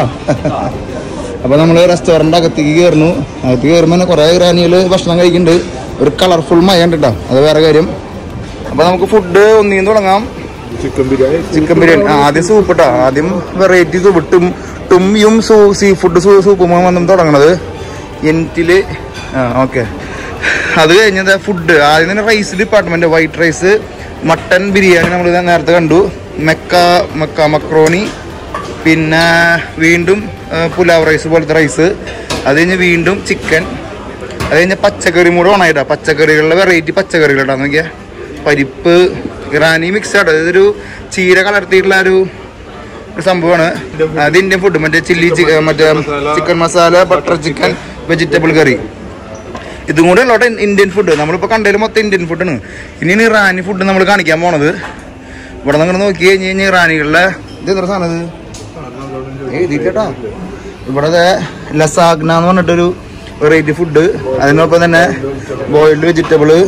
അപ്പൊ നമ്മള് റെസ്റ്റോറന്റ് അകത്തേക്ക് കയറുന്നു അകത്ത് കയറുമ്പോ തന്നെ കുറെ ഇറാനികള് ഭക്ഷണം കഴിക്കുന്നുണ്ട് ഒരു കളർഫുൾ മയ ഉണ്ട് കേട്ടോ അത് വേറെ കാര്യം അപ്പൊ നമുക്ക് ഫുഡ് ഒന്നീന്ന് തുടങ്ങാം ചിക്കൻ ബിരിയാണി ചിക്കൻ ബിരിയാണി ആ, ആദ്യം സൂപ്പ് ഇട്ടാ ആദ്യം വെറൈറ്റി സൂപ്പ് ടും ടുംയും സൂ സീ ഫുഡ് സൂ സൂപ്പുമാണ് വന്നും തുടങ്ങണത് എനിറ്റില് ആ ഓക്കെ അത് കഴിഞ്ഞത് ഫുഡ് ആദ്യം തന്നെ rice department white rice mutton biryani നമ്മൾ നേരത്തെ കണ്ടു മെക്ക മെക്ക മക്രോണി പിന്നെ വീണ്ടും ആ, പുലാവ് റൈസ് പോലത്തെ റൈസ് അത് കഴിഞ്ഞ് വീണ്ടും ചിക്കൻ അത് കഴിഞ്ഞ് പച്ചക്കറി മൂടെ ഓണായിട്ടാ പച്ചക്കറികളുടെ വെറൈറ്റി പച്ചക്കറികളാ നോക്കിയാ പരിപ്പ് ഇറാനി മിക്സ് ആട്ടോ ഇതൊരു ചീര കലർത്തിയിട്ടുള്ള ഒരു ഒരു സംഭവമാണ് അത് ഇന്ത്യൻ ഫുഡ് മറ്റേ ചില്ലി മറ്റേ chicken masala butter chicken vegetable curry ഇതും കൂടെ ഉള്ളോട്ടെ ഇന്ത്യൻ ഫുഡ് നമ്മളിപ്പോൾ കണ്ടതിൽ മൊത്തം ഇന്ത്യൻ ഫുഡാണ് ഇനി ഇറാനി ഫുഡ് നമ്മൾ കാണിക്കാൻ പോണത് ഇവിടെ നിങ്ങൾ നോക്കി കഴിഞ്ഞ് കഴിഞ്ഞാൽ ഇറാനികളുടെ ഇത് എത്ര സാധനം ഇത് എഴുതിയിട്ടോ ഇവിടെ ദേ ലസാഗ്ന എന്ന് പറഞ്ഞിട്ടൊരു വെറൈറ്റി ഫുഡ് അതിനൊപ്പം തന്നെ ബോയിൽഡ് വെജിറ്റബിള്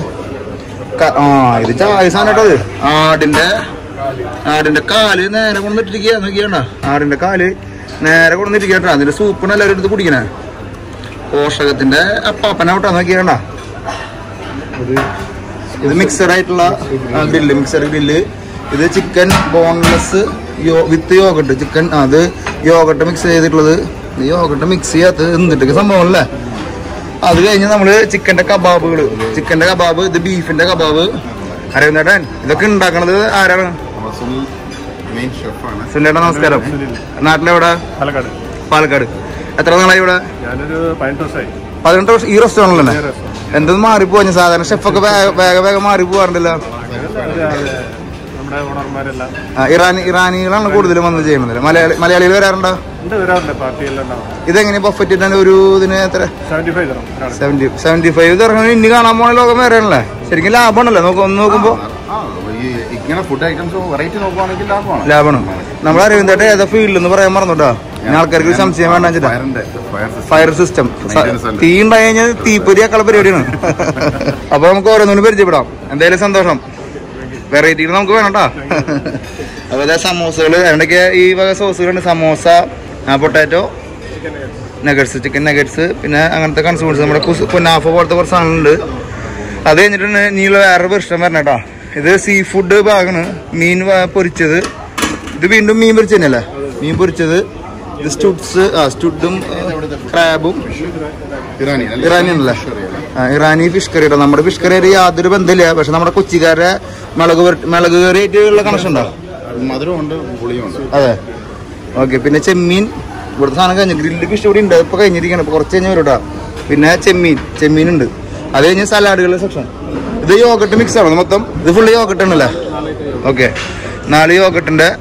ആ ഇത് ചായ സാധനം കേട്ടോ ഇത് ആടിന്റെ ആടിന്റെ കാല് നേരെ കൊണ്ടിട്ടിരിക്കുക നോക്കിയാണ്ട ആടിന്റെ കാല് നേരെ കൊണ്ടിരിക്കുക കേട്ടോ അതിന്റെ സൂപ്പിന് എല്ലാവരും എടുത്ത് കുടിക്കണേ പോഷകത്തിന്റെ അപ്പാപ്പനാവട്ടോ നോക്കിയാണ്ട ഇത് മിക്സഡ് ആയിട്ടുള്ള ഗ്രില്ല് മിക്സഡ് ഗ്രില്ല് ഇത് ചിക്കൻ ബോൺലെസ് യോ വിത്ത് യോഗട്ട് ചിക്കൻ അത് യോഗട്ട് മിക്സ് ചെയ്തിട്ടുള്ളത് യോഗട്ട് മിക്സ് ചെയ്യാത്ത എന്നിട്ടൊക്കെ സംഭവം അല്ലേ അത് കഴിഞ്ഞ് നമ്മള് ചിക്കന്റെ കബാബുകൾ ചിക്കന്റെ കബാബ് ഇത് ബീഫിന്റെ കബാബ് അരവിന്ദേട്ടൻ ഇതൊക്കെ ഉണ്ടാക്കണത് ആരാണ് നമ്മുടെ സുനിൽ മെയിൻ ഷെഫാണ് സുനിലേട്ടൻ നമസ്കാരം നാട്ടിലെവിടെ പാലക്കാട് പാലക്കാട് എത്ര നാളായി ഇവിടെ ഞാനൊരു പതിനെട്ട് വർഷമായി പതിനെട്ട് വർഷം ഈ റെസ്റ്റോറൻറ്റിലല്ലേ എന്തെന്ന് മാറിപ്പോഞ്ഞു സാധാരണ ഷെഫൊക്കെ വേഗം വേഗം വേഗം മാറി പോകാറുണ്ടല്ലോ നമ്മുടെ ഓണർമാരെല്ലാം ആ, ഇറാനി ഇറാനികളാണ് കൂടുതലും വന്ന് ചെയ്യുന്നത് മലയാളി മലയാളികൾ വരാറുണ്ടോ ഉണ്ട് വരാറുണ്ട് പാർട്ടിയെല്ലാം ഉണ്ടാവും ഇതെങ്ങനെ ബൊഫറ്റ് ഒരു ഇതിന് എത്ര സെവന്റി ഫൈവ് തരാം ഒരാൾ സെവന്റി സെവന്റി ഫൈവ് ഇറങ്ങി ഇനി കാണാൻ പോണ ലോകം വേറെയാണല്ലേ ശരിക്കും ലാഭമാണല്ലോ നോക്ക് ഒന്ന് നോക്കുമ്പോ ആ, ഈ ഇങ്ങനെ ഫുഡ് ഐറ്റംസ് വെറൈറ്റി നോക്കുവാണെങ്കിൽ ലാഭമാണ് ലാഭമാണ് നമ്മൾ അരവിന്ദേട്ട ഏതാ ഫീൽഡ് എന്ന് പറയാൻ മറന്നുട്ടോ ഞാൻ ആൾക്കാർക്ക് ഒരു സംശയം വേണ്ട വെച്ചിട്ടാ ഫയറിന്റെ fire system fire system Maintenance ഉണ്ട്. തീ ഉണ്ടായി കഴിഞ്ഞാൽ തീപ്പൊരി ആക്കാനുള്ള പരിപാടിയാണ് അപ്പൊ നമുക്ക് ഓരോന്നിനും പരിചയപ്പെടാം എന്തായാലും സന്തോഷം വെറൈറ്റികൾ നമുക്ക് വേണം കേട്ടോ അപ്പൊ അതെ സമോസകൾ അതിനൊക്കെ ഈ വക സോസുകളുണ്ട് samosa potato nuggets chicken nuggets പിന്നെ അങ്ങനത്തെ കൺസ്യൂമേഴ്സ് നമ്മുടെ കുസ് കുനാഫ പോലത്തെ കുറച്ച് സാധനങ്ങളുണ്ട് അത് കഴിഞ്ഞിട്ടുണ്ട് നീള വേറെ പ്രശ്നം വരണം കേട്ടോ ഇത് സീ ഫുഡ് ഭാഗമാണ് മീൻ വ- പൊരിച്ചത് ഇത് വീണ്ടും മീൻ പൊരിച്ച തന്നെയല്ലേ മീൻ പൊരിച്ചത് ഇത് സ്റ്റുഡ്സ് ആ സ്റ്റുഡും ക്രാബും ഇറാനി ഇറാനി ആണല്ലേ ആ, ഇറാനി ഫിഷ് കറി കേട്ടോ നമ്മുടെ ഫിഷ് കറി യാതൊരു ബന്ധമില്ല പക്ഷെ നമ്മുടെ കൊച്ചിക്കാരുടെ മുളക് പുരട്ടി- മുളക് കറി ആയിട്ടുള്ള കണക്ഷൻ ഉണ്ടോ മധുരമുണ്ട് പുളിയുണ്ട് അതെ ഓക്കെ പിന്നെ ചെമ്മീൻ ഇവിടുത്തെ സാധനം കഴിഞ്ഞു ഗ്രില്ല് ഫിഷ് ഇവിടെ ഉണ്ട് ഇപ്പൊ കഴിഞ്ഞിരിക്കണം ഇപ്പൊ കുറച്ച് കഴിഞ്ഞ് വരും കേട്ടോ പിന്നെ ചെമ്മീൻ ചെമ്മീൻ ഉണ്ട് അത് കഴിഞ്ഞ് സലാഡുകളുടെ സെക്ഷൻ ഇത് യോഗട്ട് മിക്സ് ആണ് മൊത്തം ഇത് ഫുള്ള് യോഗട്ട് ആണല്ലേ ഓക്കെ നാല് യോഗട്ടിന്റെ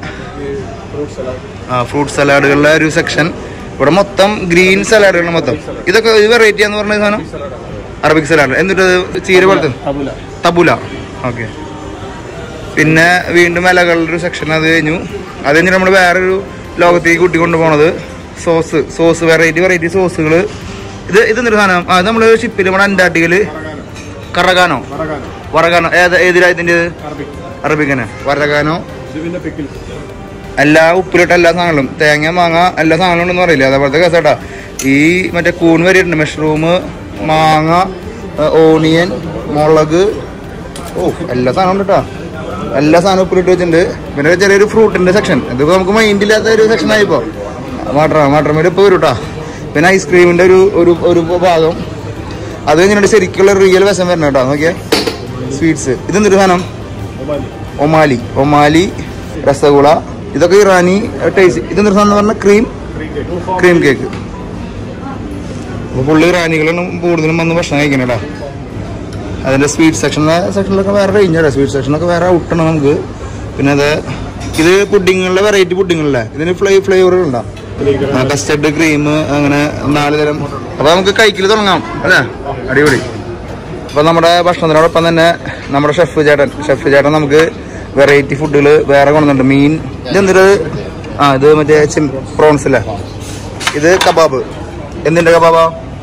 ആ ഫ്രൂട്ട് സലാഡുകളുടെ ഒരു സെക്ഷൻ ഇവിടെ മൊത്തം ഗ്രീൻ സലാഡുകൾ മൊത്തം ഇതൊക്കെ ഒരു വെറൈറ്റി എന്ന് പറഞ്ഞ സാധനം അറബിക് സലാഡ് എന്നിട്ട് അത് ചീര പോലത്തെ തബുല തബുല ഓക്കെ പിന്നെ വീണ്ടും ഇലകളുടെ ഒരു സെക്ഷൻ അത് കഴിഞ്ഞു അത് കഴിഞ്ഞ് നമ്മൾ വേറൊരു ലോകത്തേക്ക് കൂട്ടിക്കൊണ്ട് പോണത് സോസ് സോസ് വെറൈറ്റി വെറൈറ്റി സോസുകൾ ഇത് ഇത് എന്തൊരു സാധനം ആ നമ്മൾ ഷിപ്പിൽ നമ്മുടെ അന്റാർട്ടിക്കല് കറകാനോ വറകാനോ വറകാനോ ഏത് ഏത് രാജ്യത്തിൻ്റെ അറബിക് അറബിക്കനെ വറകാനോ ഇത് പിന്നെ പിക്കിൾ എല്ലാ ഉപ്പിലിട്ട എല്ലാ സാധനങ്ങളും തേങ്ങ മാങ്ങ എല്ലാ സാധനങ്ങളും ഉണ്ടെന്ന് പറയില്ല അതേപോലത്തെ കേസാട്ടാ ഈ മറ്റേ കൂൺ വരെയുണ്ട് മഷ്റൂം മാങ്ങ ഓണിയൻ മുളക് ഓ എല്ലാ സാധനവും ഉണ്ട് കേട്ടോ എല്ലാ സാധനവും ഉപ്പിലിട്ട് വെച്ചിട്ടുണ്ട് പിന്നെ ചെറിയൊരു ഫ്രൂട്ടിന്റെ സെക്ഷൻ ഇതിപ്പോ നമുക്ക് മൈൻഡ് ഇല്ലാത്ത ഒരു സെക്ഷൻ ആയിപ്പോ വാട്ടർ വാട്ടർ മേഡ് ഇപ്പൊ വരും കേട്ടോ പിന്നെ ഐസ്ക്രീമിന്റെ ഒരു ഒരു ഒരു ഭാഗം അത് കഴിഞ്ഞിട്ട് ശരിക്കുള്ള റിയൽ വശം വരണം കേട്ടോ നോക്കിയേ സ്വീറ്റ്സ് ഇതെന്തൊരു സാധനം ഒമാലി ഒമാലി രസഗുള ഇതൊക്കെ ഇറാനി ടേസ്റ്റ് ഇതെന്തൊരു സാധനം പറഞ്ഞ ക്രീം ക്രീം കേക്ക് അപ്പോൾ പുള്ളി ഇറാനികളാണ് കൂടുതലും വന്ന് ഭക്ഷണം കഴിക്കണേടാ അതിന്റെ സ്വീറ്റ് സെക്ഷൻ സെക്ഷനിലൊക്കെ വേറെ റേഞ്ചാണ് സ്വീറ്റ് സെക്ഷനൊക്കെ വേറെ ഔട്ടാണ് നമുക്ക് പിന്നെ അത് ഇത് പുഡിങ്ങുകളുടെ വെറൈറ്റി പുഡിങ്ങുകളല്ലേ ഇതിന് ഫ്ലൈ ഫ്ലേവറുകൾ ഉണ്ടാവും കസ്റ്റർഡ് ക്രീം അങ്ങനെ നാല് തരം അപ്പൊ നമുക്ക് കഴിക്കൽ തുടങ്ങാം അല്ലേ അടിപൊളി അപ്പൊ നമ്മുടെ ഭക്ഷണത്തിനോടൊപ്പം തന്നെ നമ്മുടെ ഷെഫ് ചേട്ടൻ ഷെഫ് ചേട്ടൻ നമുക്ക് വെറൈറ്റി ഫുഡുകൾ വേറെ കൊണ്ടുവന്നുണ്ട് മീൻ ഇതെന്തൊരു ആ ഇത് മറ്റേ പ്രോൺസ് അല്ലേ ഇത് കബാബ് എന്തിന്റെ കബാബാ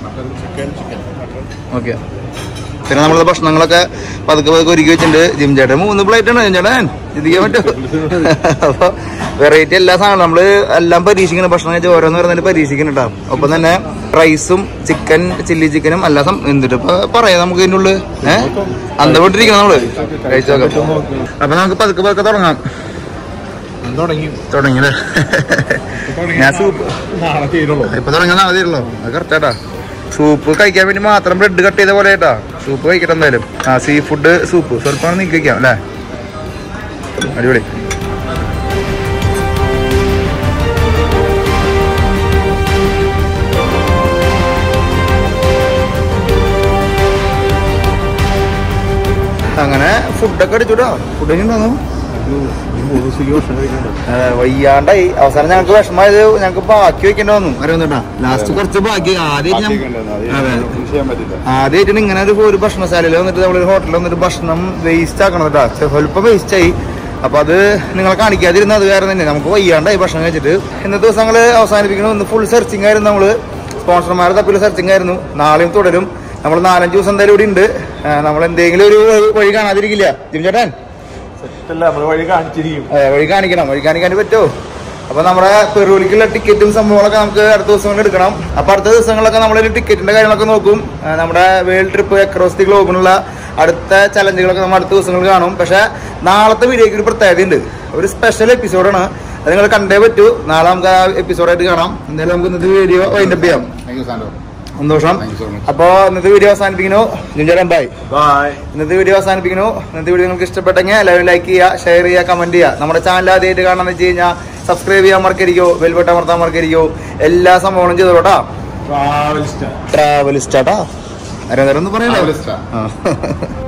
ഓക്കെ പിന്നെ നമ്മളെ ഭക്ഷണങ്ങളൊക്കെ പതുക്കെ പതുക്കെ ഒരുക്കി വെച്ചിട്ടുണ്ട് ജിം ചേട്ടൻ മൂന്ന് പ്ലേറ്റ് ആണ് ജിം ചേട്ടൻ ഇതിക്കാൻ പറ്റും അപ്പൊ വെറൈറ്റി എല്ലാ സാധനവും നമ്മള് എല്ലാം പരീക്ഷിക്കണം ഭക്ഷണം കഴിച്ച് ഓരോന്ന് പറയുന്നതിന് പരീക്ഷിക്കണം കേട്ടോ ഒപ്പം തന്നെ റൈസും ചിക്കൻ ചില്ലി ചിക്കനും എല്ലാ സം എന്തിട്ട് ഇപ്പൊ പറയാം നമുക്ക് ഇതിൻ്റെ ഉള്ളിൽ ഏഹ് അന്തപ്പെട്ടിരിക്കണം നമ്മള് കഴിച്ചു നോക്കാം അപ്പൊ നമുക്ക് പതുക്കെ പതുക്കെ തുടങ്ങാം തുടങ്ങി തുടങ്ങിയല്ലേ ഞാൻ സൂപ്പ് നാളെ തീരുള്ളൂ ഇപ്പൊ തുടങ്ങാൻ മതിയല്ലോ അത് കറക്റ്റാട്ടാ സൂപ്പ് കഴിക്കാൻ വേണ്ടി മാത്രം ബ്രെഡ് കട്ട് ചെയ്ത പോലെ കേട്ടാ സൂപ്പ് കഴിക്കട്ടെ എന്തായാലും ആ സീ ഫുഡ് സൂപ്പ് സ്വല്പം നീക്കി വെക്കാം അല്ലേ അടിപൊളി അങ്ങനെ ഫുഡൊക്കെ അടിച്ചുട്ടോ ഫുഡ് കഴിഞ്ഞു അതെ, വയ്യാണ്ടായി അവസാനം ഞങ്ങൾക്ക് വിഷമമായത് ഞങ്ങൾക്ക് ബാക്കി വെക്കേണ്ടി വന്നു അറിയുന്നുണ്ടാ ലാസ്റ്റ് കുറച്ച് ബാക്കി ആദ്യം ഞാൻ അതെ ആദ്യമായിട്ടാണ് ഇങ്ങനെ ഒരു ഒരു ഭക്ഷണശാലയിൽ വന്നിട്ട് നമ്മളൊരു ഹോട്ടലിൽ വന്നിട്ട് ഭക്ഷണം വേസ്റ്റ് ആക്കണം കേട്ടോ സ്വല്പം വേസ്റ്റ് ആയി അപ്പൊ അത് നിങ്ങളെ കാണിക്കാതിരുന്ന അത് വേറെ തന്നെ നമുക്ക് വയ്യാണ്ടായി ഭക്ഷണം കഴിച്ചിട്ട് ഇന്നത്തെ ദിവസം ഞങ്ങള് അവസാനിപ്പിക്കണം ഇന്ന് ഫുൾ സെർച്ചിങ് ആയിരുന്നു നമ്മള് സ്പോൺസർമാരെ തപ്പിൽ സെർച്ചിങ് ആയിരുന്നു നാളെയും തുടരും നമ്മൾ നാലഞ്ച് ദിവസം എന്തായാലും ഇവിടെ ഉണ്ട് നമ്മൾ എന്തെങ്കിലും ഒരു വഴി കാണാതിരിക്കില്ല ജിം ചേട്ടൻ നമ്മള് വഴി കാണിച്ചിരിക്കും അതെ വഴി കാണിക്കണം വഴി കാണിക്കാൻ പറ്റുമോ അപ്പൊ നമ്മുടെ പെറൂലിക്കുള്ള ടിക്കറ്റും സംഭവങ്ങളൊക്കെ നമുക്ക് അടുത്ത ദിവസങ്ങളിൽ എടുക്കണം അപ്പൊ അടുത്ത ദിവസങ്ങളൊക്കെ നമ്മളൊരു ടിക്കറ്റിന്റെ കാര്യങ്ങളൊക്കെ നോക്കും ആ, നമ്മുടെ വേൾഡ് ട്രിപ്പ് അക്രോസ് ദി ഗ്ലോബിനുള്ള അടുത്ത ചലഞ്ചുകളൊക്കെ നമ്മൾ അടുത്ത ദിവസങ്ങളിൽ കാണും പക്ഷെ നാളത്തെ വീഡിയോക്ക് ഒരു പ്രത്യേകതയുണ്ട് ഒരു സ്പെഷ്യൽ എപ്പിസോഡാണ് അത് നിങ്ങൾ കണ്ടേ പറ്റൂ നാളെ നമുക്ക് ആ എപ്പിസോഡായിട്ട് കാണാം എന്തായാലും നമുക്ക് ഇന്നത്തെ വീഡിയോ വൈൻഡപ്പ് ചെയ്യാം സന്തോഷം അപ്പോ ഇന്നത്തെ വീഡിയോ അവസാനിപ്പിക്കുന്നു ജിഞ്ചേരം ബൈ ബൈ ഇന്നത്തെ വീഡിയോ അവസാനിപ്പിക്കുന്നു ഇന്നത്തെ വീഡിയോ നിങ്ങൾക്ക് ഇഷ്ടപ്പെട്ടെങ്കിൽ എല്ലാവരും ലൈക്ക് ചെയ്യുക ഷെയർ ചെയ്യുക കമന്റ് ചെയ്യുക നമ്മുടെ ചാനൽ ആദ്യമായിട്ട് കാണാന്ന് വെച്ച് കഴിഞ്ഞാൽ സബ്സ്ക്രൈബ് ചെയ്യാൻ മറക്കരിക്കോ ബെൽബട്ട അമർത്താൻ മറക്കരിക്കോ എല്ലാ സംഭവങ്ങളും ചെയ്തോട്ടാ ട്രാവൽ സ്റ്റാർ ട്രാവലിസ്റ്റാട്ടാ ആരാ ഒന്ന് പറയല്ലോ Travelista. ആ